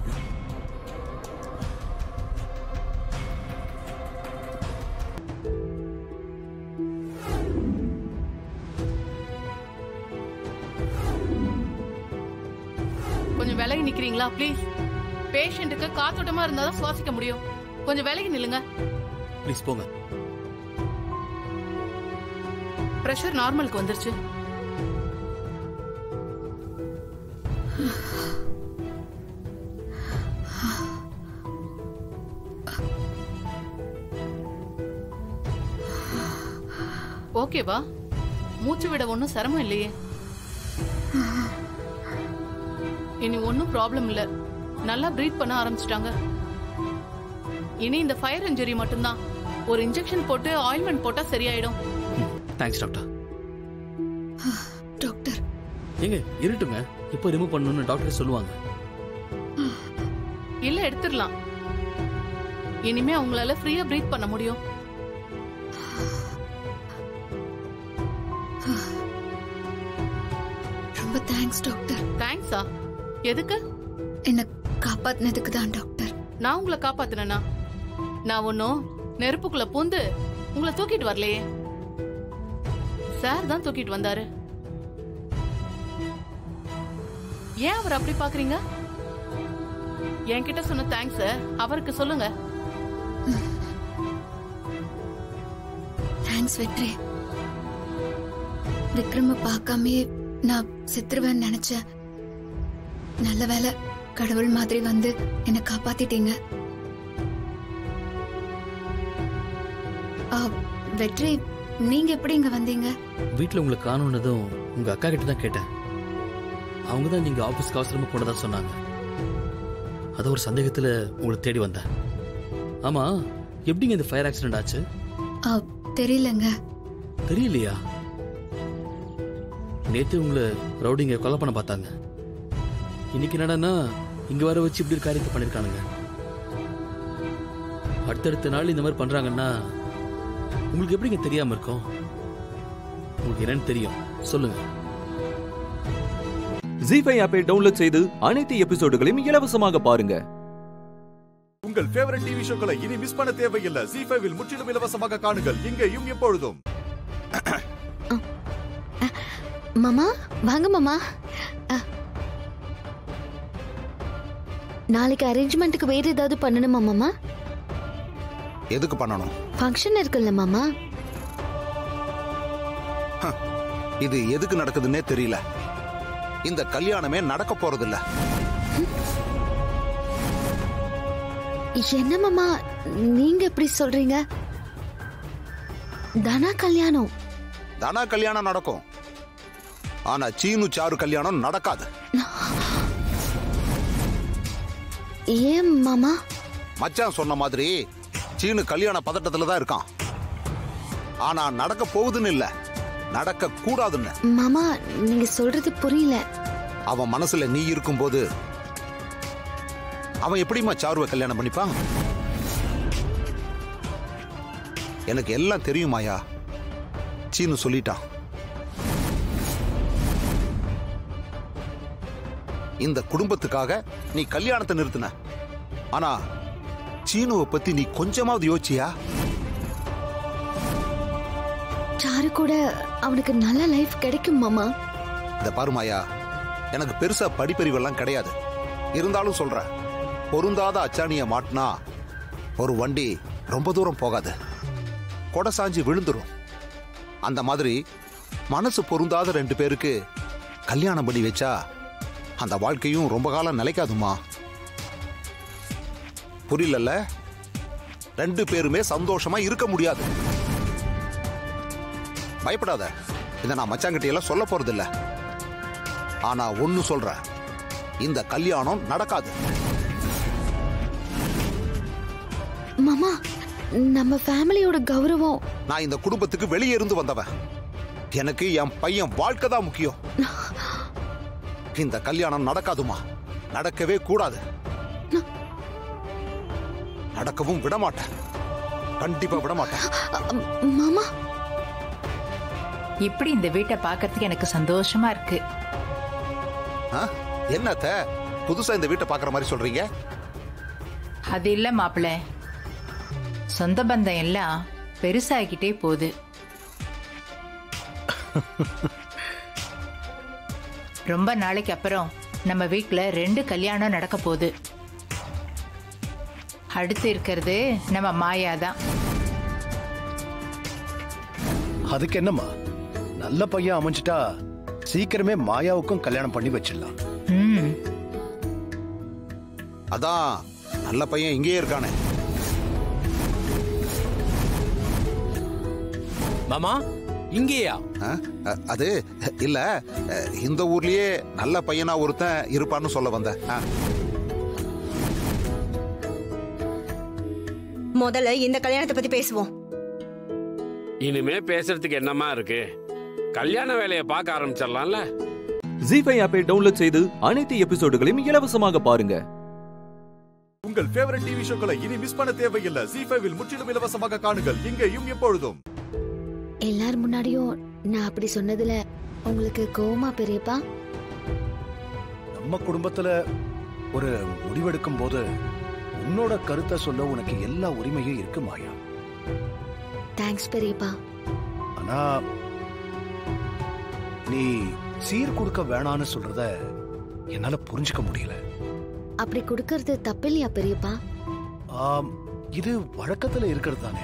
கொஞ்சம் விலகி நிக்கிறீங்களா ப்ளீஸ் பேஷண்ட்டுக்கு காத்தோட்டமா இருந்தா தான் சுவாசிக்க முடியும் கொஞ்சம் விலகி நில்லுங்க ப்ளீஸ் போங்க பிரஷர் நார்மலுக்கு வந்துருச்சு ஓகேவா மூச்சு விட ஒன்றும் சிரமம் இல்லையே இனி ஒன்றும் ப்ராப்ளம் இல்ல நல்லா ப்ரீத் பண்ண ஆரம்பிச்சிட்டாங்க இனி இந்த ஃபயர் இன்ஜுரி மட்டும்தான் ஒரு இன்ஜெக்ஷன் போட்டு ஆயில்மெண்ட் போட்டா சரியாயிடும் தேங்க்ஸ் டாக்டர் டாக்டர் ஏங்க இருட்டுங்க இப்போ ரிமூவ் பண்ணணும்னு டாக்டர் சொல்லுவாங்க இல்ல எடுத்துடலாம் இனிமே அவங்களால ஃப்ரீயா ப்ரீத் பண்ண முடியும் தேங்க்ஸ் டாக்டர் தேங்க்ஸா எதுக்கு என்ன காப்பாத்தினதுக்கு தான் டாக்டர் நான் உங்களை காப்பாத்தினா நான் ஒன்னும் நெருப்புக்குள்ள பூந்து உங்களை தூக்கிட்டு வரலையே சார் தான் தூக்கிட்டு வந்தாரு ஏன் அவர் அப்படி பாக்குறீங்க என்கிட்ட சொன்ன தேங்க்ஸ் அவருக்கு சொல்லுங்க தேங்க்ஸ் வெற்றி விக்ரம பார்க்காமயே நான் செத்துருவேன்னு நினைச்சேன் நல்ல வேலை கடவுள் மாதிரி வந்து என்னை காப்பாத்திட்டீங்க ஆ, வெற்றி நீங்க எப்படி இங்க வந்தீங்க வீட்டில் உங்களை காணுன்னதும் உங்க அக்கா கிட்ட தான் கேட்டேன் அவங்க தான் நீங்க ஆபீஸ்க்கு அவசரமா போனதா சொன்னாங்க அது ஒரு சந்தேகத்துல உங்களை தேடி வந்தேன் ஆமா எப்படிங்க இந்த ஃபயர் ஆக்சிடென்ட் ஆச்சு ஆ, தெரியலங்க தெரியலையா நேத்து உங்களை ரவுடிங்க கொலை பண்ண பார்த்தாங்க இன்னைக்கு என்னடான்னா இங்க வர வச்சு இப்படி ஒரு காரியத்தை பண்ணிருக்கானுங்க அடுத்தடுத்த நாள் இந்த மாதிரி பண்றாங்கன்னா உங்களுக்கு எப்படிங்க தெரியாம இருக்கும் உங்களுக்கு என்னன்னு தெரியும் சொல்லுங்க ஜி ஃபைவ் ஆப்பை டவுன்லோட் செய்து அனைத்து எபிசோடுகளையும் இலவசமாக பாருங்க உங்கள் ஃபேவரட் டிவி ஷோக்களை இனி மிஸ் பண்ண தேவையில்லை ஜி ஃபைவில் முற்றிலும் இலவசமாக காணுங்கள் இங்கேயும் எப்பொழுதும் மாமா வாங்க மாமா அ. நாளைக்கு அரேஞ்ச்மெண்ட்டுக்கு வேற ஏதாவது பண்ணணுமா மாமா எதுக்கு பண்ணணும் ஃபங்க்ஷன் இருக்குல்ல மாமா ஹ, இது எதுக்கு நடக்குதுன்னே தெரியல இந்த கல்யாணமே நடக்க போறதில்ல என்ன மாமா நீங்க எப்படி சொல்றீங்க தனா கல்யாணம் தனா கல்யாணம் நடக்கும் ஆனா சீனு சாரு கல்யாணம் நடக்காது ஏன் மாமா மச்சான் சொன்ன மாதிரி சீனு கல்யாண பதட்டத்துல தான் இருக்கான் ஆனா நடக்க போகுதுன்னு இல்ல நடக்க கூடாதுன்னு மாமா நீங்க சொல்றது புரியல அவன் மனசுல நீ இருக்கும்போது அவன் எப்படிம்மா சாருவை கல்யாணம் பண்ணிப்பான் எனக்கு எல்லாம் தெரியுமாயா சீனு சொல்லிட்டான் இந்த குடும்பத்துக்காக நீ கல்யாணத்தை நிறுத்தின ஆனா சீனுவை பத்தி நீ கொஞ்சமாவது யோசிச்சியா சாரு கூட அவனுக்கு நல்ல லைஃப் கிடைக்கும் மாமா இந்த பாருமாயா எனக்கு பெருசா படிப்பறிவெல்லாம் கிடையாது இருந்தாலும் சொல்றேன் பொருந்தாத அச்சாணிய மாட்டினா ஒரு வண்டி ரொம்ப தூரம் போகாது கொடை சாஞ்சி விழுந்துரும் அந்த மாதிரி மனசு பொருந்தாத ரெண்டு பேருக்கு கல்யாணம் பண்ணி வச்சா அந்த வாழ்க்கையும் ரொம்ப காலம் நிலைக்காதுமா புரியலல்ல ரெண்டு பேருமே சந்தோஷமா இருக்க முடியாது பயப்படாத இதை நான் மச்சாங்கிட்ட எல்லாம் சொல்ல போறதில்ல ஆனா ஒன்னு சொல்றேன் இந்த கல்யாணம் நடக்காது மாமா நம்ம ஃபேமிலியோட கௌரவம் நான் இந்த குடும்பத்துக்கு வெளியே இருந்து வந்தவன் எனக்கு என் பையன் வாழ்க்கை தான் முக்கியம் இந்த கல்யாணம் நடக்காதுமா நடக்கவே கூடாது நடக்கவும் விட மாட்டேன் கண்டிப்பா விட மாட்டேன் மாமா இப்படி இந்த வீட்டை பார்க்கறதுக்கு எனக்கு சந்தோஷமா இருக்கு ஆ? என்னத்த புதுசா இந்த வீட்டை பாக்குற மாதிரி சொல்றீங்க அது இல்ல மாப்பிள்ள சொந்த பந்தம் எல்லாம் பெருசாகிக்கிட்டே போகுது ரொம்ப நாளைக்கு அப்புறம் நம்ம வீட்ல ரெண்டு கல்யாணம் நடக்க போகுது அடுத்து இருக்கிறது நம்ம மாயா தான் அதுக்கு என்னம்மா நல்ல பையன் அமைஞ்சிட்டா சீக்கிரமே மாயாவுக்கும் கல்யாணம் பண்ணி வச்சிடலாம் ம் அதான் நல்ல பையன் இங்கேயே இருக்கானே மாமா இங்கேயா ஆ? அ, அது இல்ல அ, இந்த ஊர்லயே நல்ல பையனா ஒருத்தன் இருப்பான்னு சொல்ல வந்தேன் ஆ. முதல்ல இந்த கல்யாணத்தை பத்தி பேசுவோம் இனிமே பேசுறதுக்கு என்னமா இருக்கு கல்யாண வேலையை பார்க்க ஆரம்பிச்சிடலாம்ல ஜி ஃபைவ் ஆப்பை டவுன்லோட் செய்து அனைத்து எபிசோடுகளையும் இலவசமாக பாருங்க உங்கள் ஃபேவரட் டிவி ஷோக்களை இனி மிஸ் பண்ண தேவையில்லை ஜி ஃபைவில் முற்றிலும் இலவசமாக காணுங்கள் இங்கேயும் எப்பொழுதும் எல்லார் முன்னாடியும் நான் அப்படி சொன்னதுல உங்களுக்கு கோவமா பெரியப்பா நம்ம குடும்பத்துல ஒரு முடிவெடுக்கும் போது உன்னோட கருத்தை சொல்ல உனக்கு எல்லா உரிமையும் இருக்கு மாயா தேங்க்ஸ் பெரியப்பா ஆனா நீ சீர் கொடுக்க வேணான்னு சொல்றத என்னால புரிஞ்சுக்க முடியல அப்படி கொடுக்கறது தப்பில்லையா பெரியப்பா ஆம், இது வழக்கத்துல இருக்கிறது தானே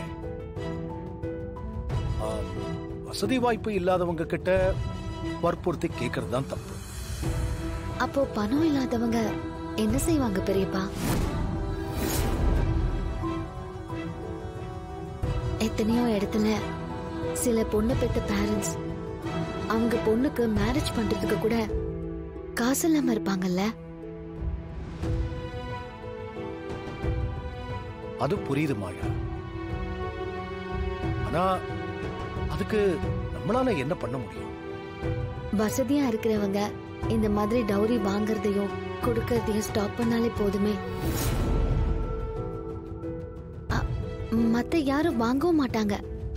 ஆம், வசதி வாய்ப்பு இல்லாதவங்க கிட்ட வற்புறுத்தி கேட்கறது தான் தப்பு அப்போ பணம் இல்லாதவங்க என்ன செய்வாங்க பெரியப்பா எத்தனையோ இடத்துல சில பொண்ணு பெத்த பேரண்ட்ஸ் அவங்க பொண்ணுக்கு மேரேஜ் பண்றதுக்கு கூட காசு இல்லாம இருப்பாங்கல்ல அது புரியுது மாயா ஆனா அதுக்கு நம்மளால என்ன பண்ண முடியும் வசதியா இருக்கிறவங்க இந்த மாதிரி டௌரி வாங்குறதையும் கொடுக்கறதையும் ஸ்டாப் பண்ணாலே போதுமே அ- மத்த யாரும் வாங்கவும் மாட்டாங்க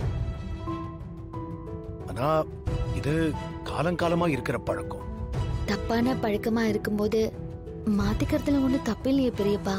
ஆனா இது காலங்காலமா இருக்கிற பழக்கம் தப்பான பழக்கமா இருக்கும்போது மாத்திக்கிறதுல ஒண்ணு தப்பில்லையே பெரியப்பா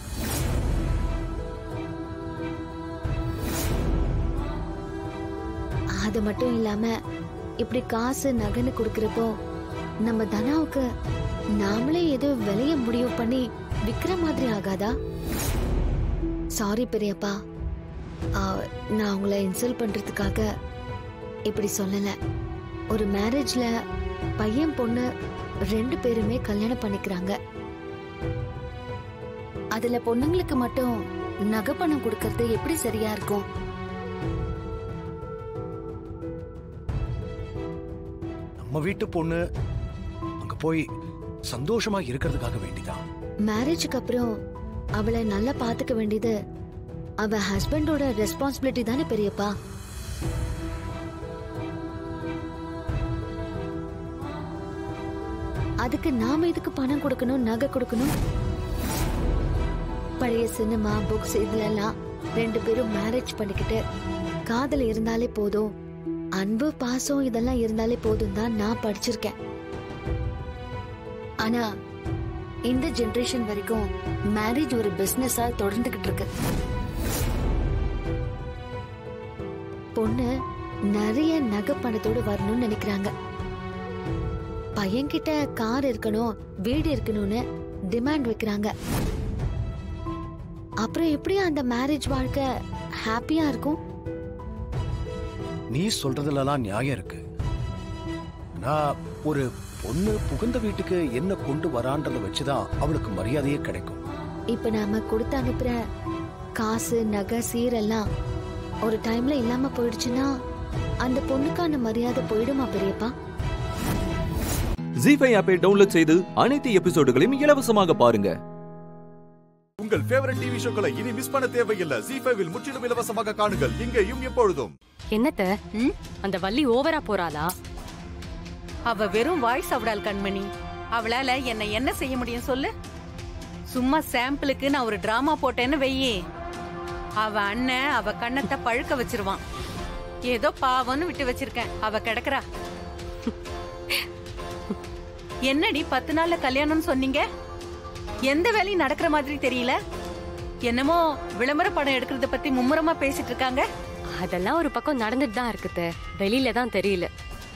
அது மட்டும் இல்லாம இப்படி காசு நகைன்னு கொடுக்கறப்போ நம்ம தனாவுக்கு நாமளே ஏதோ விலைய முடிவு பண்ணி விக்கிற மாதிரி ஆகாதா சாரி பெரியப்பா ஆ, நான் உங்களை இன்சல்ட் பண்றதுக்காக இப்படி சொல்லல ஒரு மேரேஜ்ல பையன் பொண்ணு ரெண்டு பேருமே கல்யாணம் பண்ணிக்கிறாங்க அதுல பொண்ணுங்களுக்கு மட்டும் நகை பணம் கொடுக்கறது எப்படி சரியா இருக்கும் நம்ம வீட்டு பொண்ணு அங்க போய் சந்தோஷமா இருக்கிறதுக்காக வேண்டிதான் மேரேஜுக்கு அப்புறம் அவளை நல்லா பாத்துக்க வேண்டியது அவ ஹஸ்பண்டோட ரெஸ்பான்சிபிலிட்டி தானே பெரியப்பா அதுக்கு நாம எதுக்கு பணம் கொடுக்கணும் நகை கொடுக்கணும் பழைய சினிமா புக்ஸ் இதுல எல்லாம் ரெண்டு பேரும் மேரேஜ் பண்ணிக்கிட்டு காதல் இருந்தாலே போதும் அன்பு பாசம் இதெல்லாம் இருந்தாலே போதும் தான் நான் படிச்சிருக்கேன் ஆனா இந்த ஜெனரேஷன் வரைக்கும் மேரேஜ் ஒரு பிசினஸா தொடர்ந்துகிட்டு இருக்கு பொண்ணு நிறைய நகை பணத்தோட வரணும்னு நினைக்கிறாங்க பையன்கிட்ட கார் இருக்கணும் வீடு இருக்கணும்னு டிமாண்ட் வைக்கிறாங்க அப்புறம் எப்படி அந்த மேரேஜ் வாழ்க்கை ஹாப்பியா இருக்கும் நீ சொல்றதுலலாம் நியாயம் இருக்கு நான் ஒரு பொண்ணு புகுந்த வீட்டுக்கு என்ன கொண்டு வரான்றத வச்சுதான் அவளுக்கு மரியாதையே கிடைக்கும் இப்ப நாம கொடுத்து அனுப்புற காசு நகை சீரெல்லாம் ஒரு டைம்ல இல்லாம போயிடுச்சுன்னா அந்த பொண்ணுக்கான மரியாதை போயிடுமா பெரியப்பா ஜி ஃபைவ் ஆப்பை டவுன்லோட் செய்து அனைத்து எபிசோடுகளையும் இலவசமாக பாருங்க உங்கள் ஃபேவரட் டிவி ஷோக்களை இனி மிஸ் பண்ண தேவையில்லை ஜி ஃபைவில் முற்றிலும் இலவசமாக காணுங்கள் இங்கேயும் எப்பொழுதும் என்னத்த அந்த வள்ளி ஓவரா போறாளா அவ வெறும் வாய்ஸ் அவடால் கண்மணி அவளால என்ன என்ன செய்ய முடியும் சொல்லு சும்மா சாம்பிளுக்கு நான் ஒரு டிராமா போட்டேன்னு வெய்யே அவ அண்ணன் அவ கண்ணத்தை பழுக்க வச்சிருவான் ஏதோ பாவம்னு விட்டு வச்சிருக்கேன் அவ கிடக்குறா என்னடி பத்து நாள்ல கல்யாணம்னு சொன்னீங்க எந்த வேலையும் நடக்கிற மாதிரி தெரியல என்னமோ விளம்பர படம் எடுக்கிறத பத்தி மும்முரமா பேசிட்டு இருக்காங்க அதெல்லாம் ஒரு பக்கம் நடந்துட்டு தான் இருக்குது வெளியில தான் தெரியல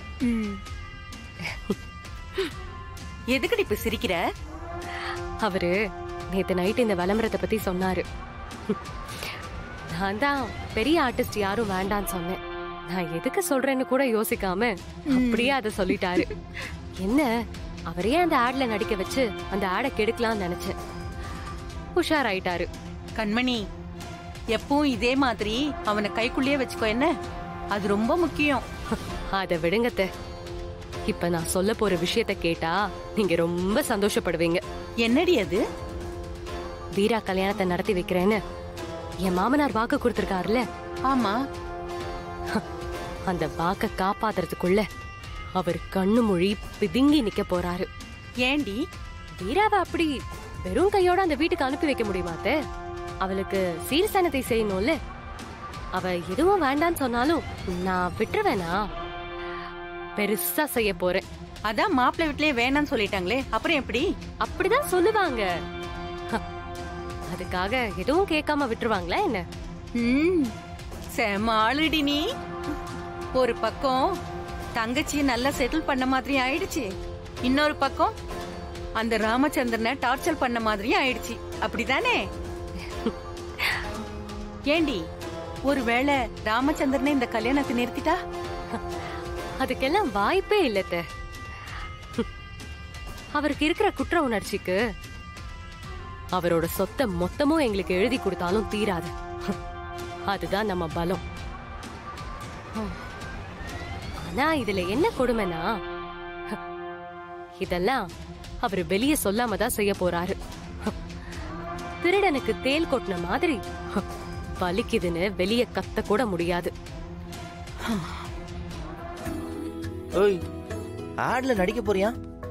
எதுக்குடி இப்ப சிரிக்கிற அவரு நேத்து நைட் இந்த விளம்பரத்தை பத்தி சொன்னாரு நான் தான் பெரிய ஆர்டிஸ்ட் யாரும் வேண்டான்னு சொன்னேன் நான் எதுக்கு சொல்றேன்னு கூட யோசிக்காம அப்படியே அதை சொல்லிட்டாரு என்ன அவரையே அந்த ஆட்ல நடிக்க வச்சு அந்த ஆடை கெடுக்கலாம்னு நினைச்சேன் உஷாராயிட்டாரு கண்மணி எப்பவும் இதே மாதிரி அவனை கைக்குள்ளேயே வச்சுக்கோ என்ன அது ரொம்ப முக்கியம் அதை விடுங்கத்த இப்ப நான் சொல்ல போற விஷயத்த கேட்டா நீங்க ரொம்ப சந்தோஷப்படுவீங்க என்னடி அது வீரா கல்யாணத்தை நடத்தி வைக்கிறேன்னு என் மாமனார் வாக்கு கொடுத்திருக்காருல ஆமா அந்த வாக்க காப்பாத்துறதுக்குள்ள அவர் கண்ணு மொழி பிதுங்கி நிக்க போறாரு ஏண்டி வீராவை அப்படி வெறும் கையோட அந்த வீட்டுக்கு அனுப்பி வைக்க முடியுமாத்த அவளுக்கு சீர்சனத்தை செய்யணும்ல அவ எதுவும் வேண்டான்னு சொன்னாலும் நான் விட்டுருவேனா பெருசா செய்ய போறேன் அதான் மாப்பிள்ளை வீட்லயே வேணாம்னு சொல்லிட்டாங்களே அப்புறம் எப்படி அப்படிதான் சொல்லுவாங்க அதுக்காக எதுவும் கேட்காம விட்டுருவாங்களா என்ன ம் செம ஆளுடி நீ ஒரு பக்கம் தங்கச்சியை நல்லா செட்டில் பண்ண மாதிரி ஆயிடுச்சு இன்னொரு பக்கம் அந்த ராமச்சந்திரனை டார்ச்சர் பண்ண மாதிரியும் ஆயிடுச்சு அப்படிதானே ஏண்டி ஒருவேளை ராமச்சந்திரனை இந்த கல்யாணத்தை நிறுத்திட்டா அதுக்கெல்லாம் வாய்ப்பே இல்லத்த அவருக்கு இருக்கிற குற்ற உணர்ச்சிக்கு அவரோட சொத்தை மொத்தமும் எங்களுக்கு எழுதி கொடுத்தாலும் தீராது அதுதான் நம்ம பலம் ஆனா இதுல என்ன கொடுமைனா இதெல்லாம் அவர் வெளியே சொல்லாம தான் செய்ய போறாரு திருடனுக்கு தேல் கொட்டின மாதிரி வலிக்குதுன்னு வெளியே கத்த கூட முடியாது ஓய் ஆட்ல நடிக்க போறியா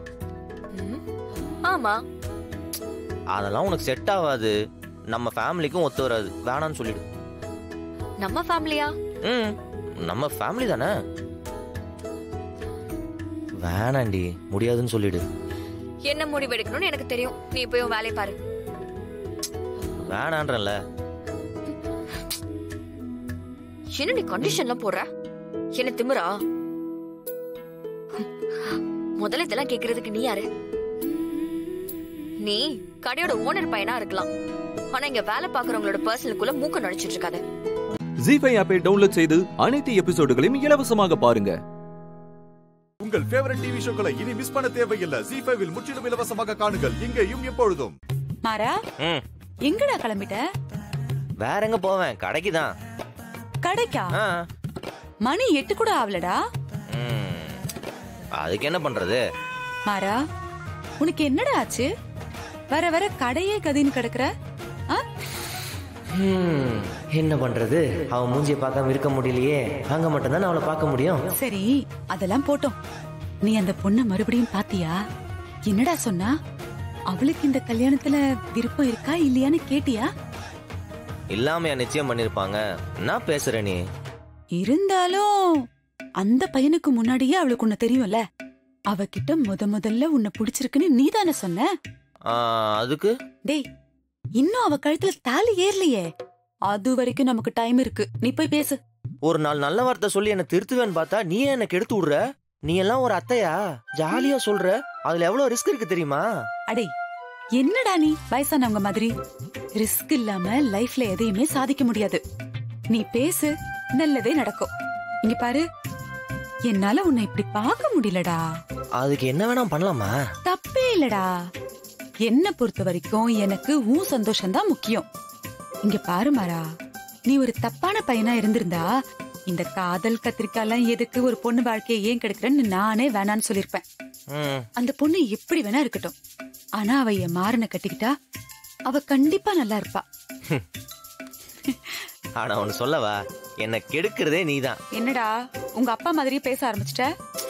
ஆமா அதெல்லாம் உனக்கு செட் ஆகாது நம்ம ஃபேமிலிக்கும் ஒத்து வராது வேணாம்னு சொல்லிடு நம்ம ஃபேமிலியா ம் நம்ம ஃபேமிலி தானே வேணாண்டி முடியாதுன்னு சொல்லிடு என்ன முடிவு எடுக்கணும்னு எனக்கு தெரியும் நீ போய் உன் வேலையை பாரு வேணான்றல என்ன நீ கண்டிஷன்லாம் போடுற என்ன திமிரா முதல்ல இதெல்லாம் கேக்குறதுக்கு நீ யாரு நீ கடையோட ஓனர் பையனா இருக்கலாம் ஆனா இங்க வேலை பாக்குறவங்களோட பர்சனலுக்குள்ள மூக்க நடிச்சிட்டு இருக்காத ஜி ஃபைவ் ஆப்பை டவுன்லோட் செய்து அனைத்து எபிசோடுகளையும் இலவசமாக பாருங்க உங்கள் ஃபேவரட் டிவி ஷோக்களை இனி மிஸ் பண்ண தேவையில்லை ஜி ஃபைவில் முற்றிலும் இலவசமாக காணுங்கள் இங்கேயும் எப்பொழுதும் மாறா ம் எங்கடா கிளம்பிட்ட வேற எங்க போவேன் கடைக்கு தான் கடைக்கா மணி எட்டு கூட ஆகலடா அதுக்கு என்ன பண்றது மாறா உனக்கு என்னடா ஆச்சு வர வர கடையே கதின்னு கிடக்குற ஆ? ஹம், என்ன பண்றது அவன் மூஞ்சிய பார்க்காம இருக்க முடியலையே அங்க மட்டும்தான் அவளை பார்க்க முடியும் சரி அதெல்லாம் போட்டோம் நீ அந்த பொண்ண மறுபடியும் பாத்தியா என்னடா சொன்னா அவளுக்கு இந்த கல்யாணத்துல விருப்பம் இருக்கா இல்லையான்னு கேட்டியா இல்லாமையா நிச்சயம் பண்ணிருப்பாங்க என்ன பேசுற நீ இருந்தாலும் அந்த பையனுக்கு முன்னாடியே அவளுக்கு உன்னை தெரியும்ல அவகிட்ட முத முதல்ல உன்னை பிடிச்சிருக்குன்னு நீ தானே சொன்ன ஆ, அதுக்கு டேய் இன்னும் அவ கழுத்துல தாலி ஏறலையே அது வரைக்கும் நமக்கு டைம் இருக்கு நீ போய் பேசு ஒரு நாள் நல்ல வார்த்தை சொல்லி என்ன திருத்துவேன்னு பார்த்தா நீ ஏன் எனக்கு எடுத்து விடுற நீ எல்லாம் ஒரு அத்தையா ஜாலியா சொல்ற அதுல எவ்வளவு ரிஸ்க் இருக்கு தெரியுமா அடே என்னடா நீ வயசானவங்க மாதிரி ரிஸ்க் இல்லாம லைஃப்ல எதையுமே சாதிக்க முடியாது நீ பேசு நல்லதே நடக்கும் இங்க பாரு என்னால உன்னை இப்படி பார்க்க முடியலடா அதுக்கு என்ன வேணா பண்ணலாமா தப்பே இல்லடா என்ன பொறுத்த வரைக்கும் எனக்கு உன் சந்தோஷம் தான் முக்கியம் இங்க பாரு மாறா நீ ஒரு தப்பான பையனா இருந்திருந்தா இந்த காதல் கத்திரிக்காலாம் எதுக்கு ஒரு பொண்ணு வாழ்க்கையை ஏன் கெடுக்கிறேன்னு நானே வேணான்னு சொல்லிருப்பேன் ம், அந்த பொண்ணு எப்படி வேணா இருக்கட்டும் ஆனா அவ என் மாறனை கட்டிக்கிட்டா அவ கண்டிப்பா நல்லா இருப்பா ஆனா ஒன்னு சொல்லவா என்ன கெடுக்கிறதே நீதான் என்னடா உங்க அப்பா மாதிரியே பேச ஆரம்பிச்சிட்ட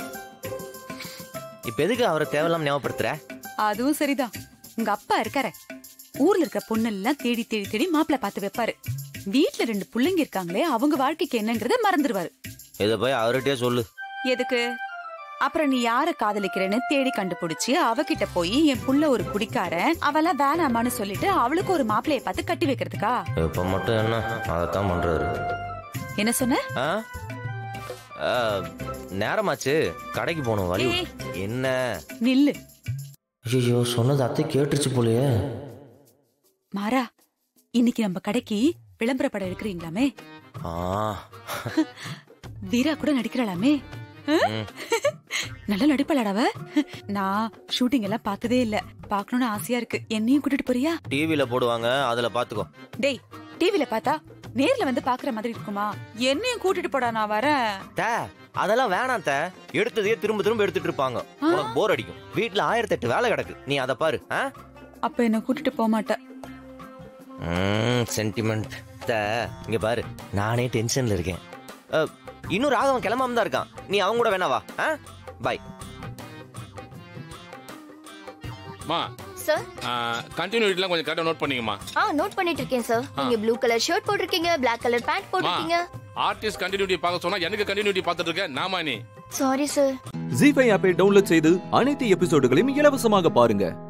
இப்ப எதுக்கு அவரை தேவையில்லாம ஞாபகப்படுத்துற அதுவும் சரிதான் உங்க அப்பா இருக்காரே ஊர்ல இருக்க பொண்ணெல்லாம் தேடி தேடி தேடி மாப்பிள்ள பார்த்து வைப்பாரு வீட்ல ரெண்டு புள்ளைங்க இருக்காங்களே அவங்க வாழ்க்கைக்கு என்னங்கறத மறந்துடுவாரு இத போய் அவர்கிட்டயே சொல்லு எதுக்கு அப்புறம் நீ யார காதலிக்கிறேன்னு தேடி கண்டுபிடிச்சு அவகிட்ட போய் என் புள்ள ஒரு குடிக்காரன் அவெல்லாம் வேணாமான்னு சொல்லிட்டு அவளுக்கு ஒரு மாப்பிளைய பார்த்து கட்டி வைக்கிறதுக்கா இப்ப மட்டும் என்ன அதைத்தான் பண்றாரு என்ன சொன்ன ஆ? ஆ, நேரமாச்சு கடைக்கு போகணும் வழி ஏய். என்ன நில்லு ஐயோ சொன்னது அத்தை கேட்டுருச்சு போலயே மாறா இன்னைக்கு நம்ம கடைக்கு விளம்பர படம் எடுக்கிறீங்களாமே ஆ வீரா கூட நடிக்கிறாளாமே ஆ? ம். நல்லா நடிப்பாளாடா அவ நான் ஷூட்டிங் எல்லாம் பார்த்ததே இல்ல பார்க்கணும்னு ஆசையா இருக்கு என்னையும் கூட்டிட்டு போறியா டிவில போடுவாங்க அதுல பாத்துக்கோ டேய் டிவில பார்த்தா நேர்ல வந்து பாக்குற மாதிரி இருக்குமா என்னையும் கூட்டிட்டு போடா நான் வரேன் தே அதெல்லாம் வேணாம் தே எடுத்ததையே திரும்ப திரும்ப எடுத்துட்டு இருப்பாங்க உனக்கு போர் அடிக்கும் வீட்டுல ஆயிரத்தி எட்டு வேலை கிடக்கு நீ அதை பாரு ஆ அப்ப என்ன கூட்டிட்டு போக மாட்டேன் சென்டிமெண்ட் தே இங்க பாரு நானே டென்ஷன்ல இருக்கேன் அ, இன்னும் ராகவன் கிளம்பாம தான் இருக்கான் நீ அவங்க கூட வேணா வா ஆ பாய் மா சார் கண்டினியூட்டிலாம் கொஞ்சம் கரெக்டாக நோட் பண்ணிங்கம்மா ஆ நோட் பண்ணிட்டு இருக்கேன் சார் நீங்க ப்ளூ கலர் ஷர்ட் போட்டிருக்கீங்க Black கலர் பேண்ட் போட்டிருக்கீங்க ஆர்டிஸ்ட் கண்டினியூட்டி பார்க்க சொன்னா எனக்கு கண்டினியூட்டி பார்த்துட்டு இருக்கேன் நாமா நீ சாரி சார் ஜி ஃபைவ் ஆப்பை டவுன்லோட் செய்து அனைத்து எபிசோடுகளையும் இலவசமாக பாருங்க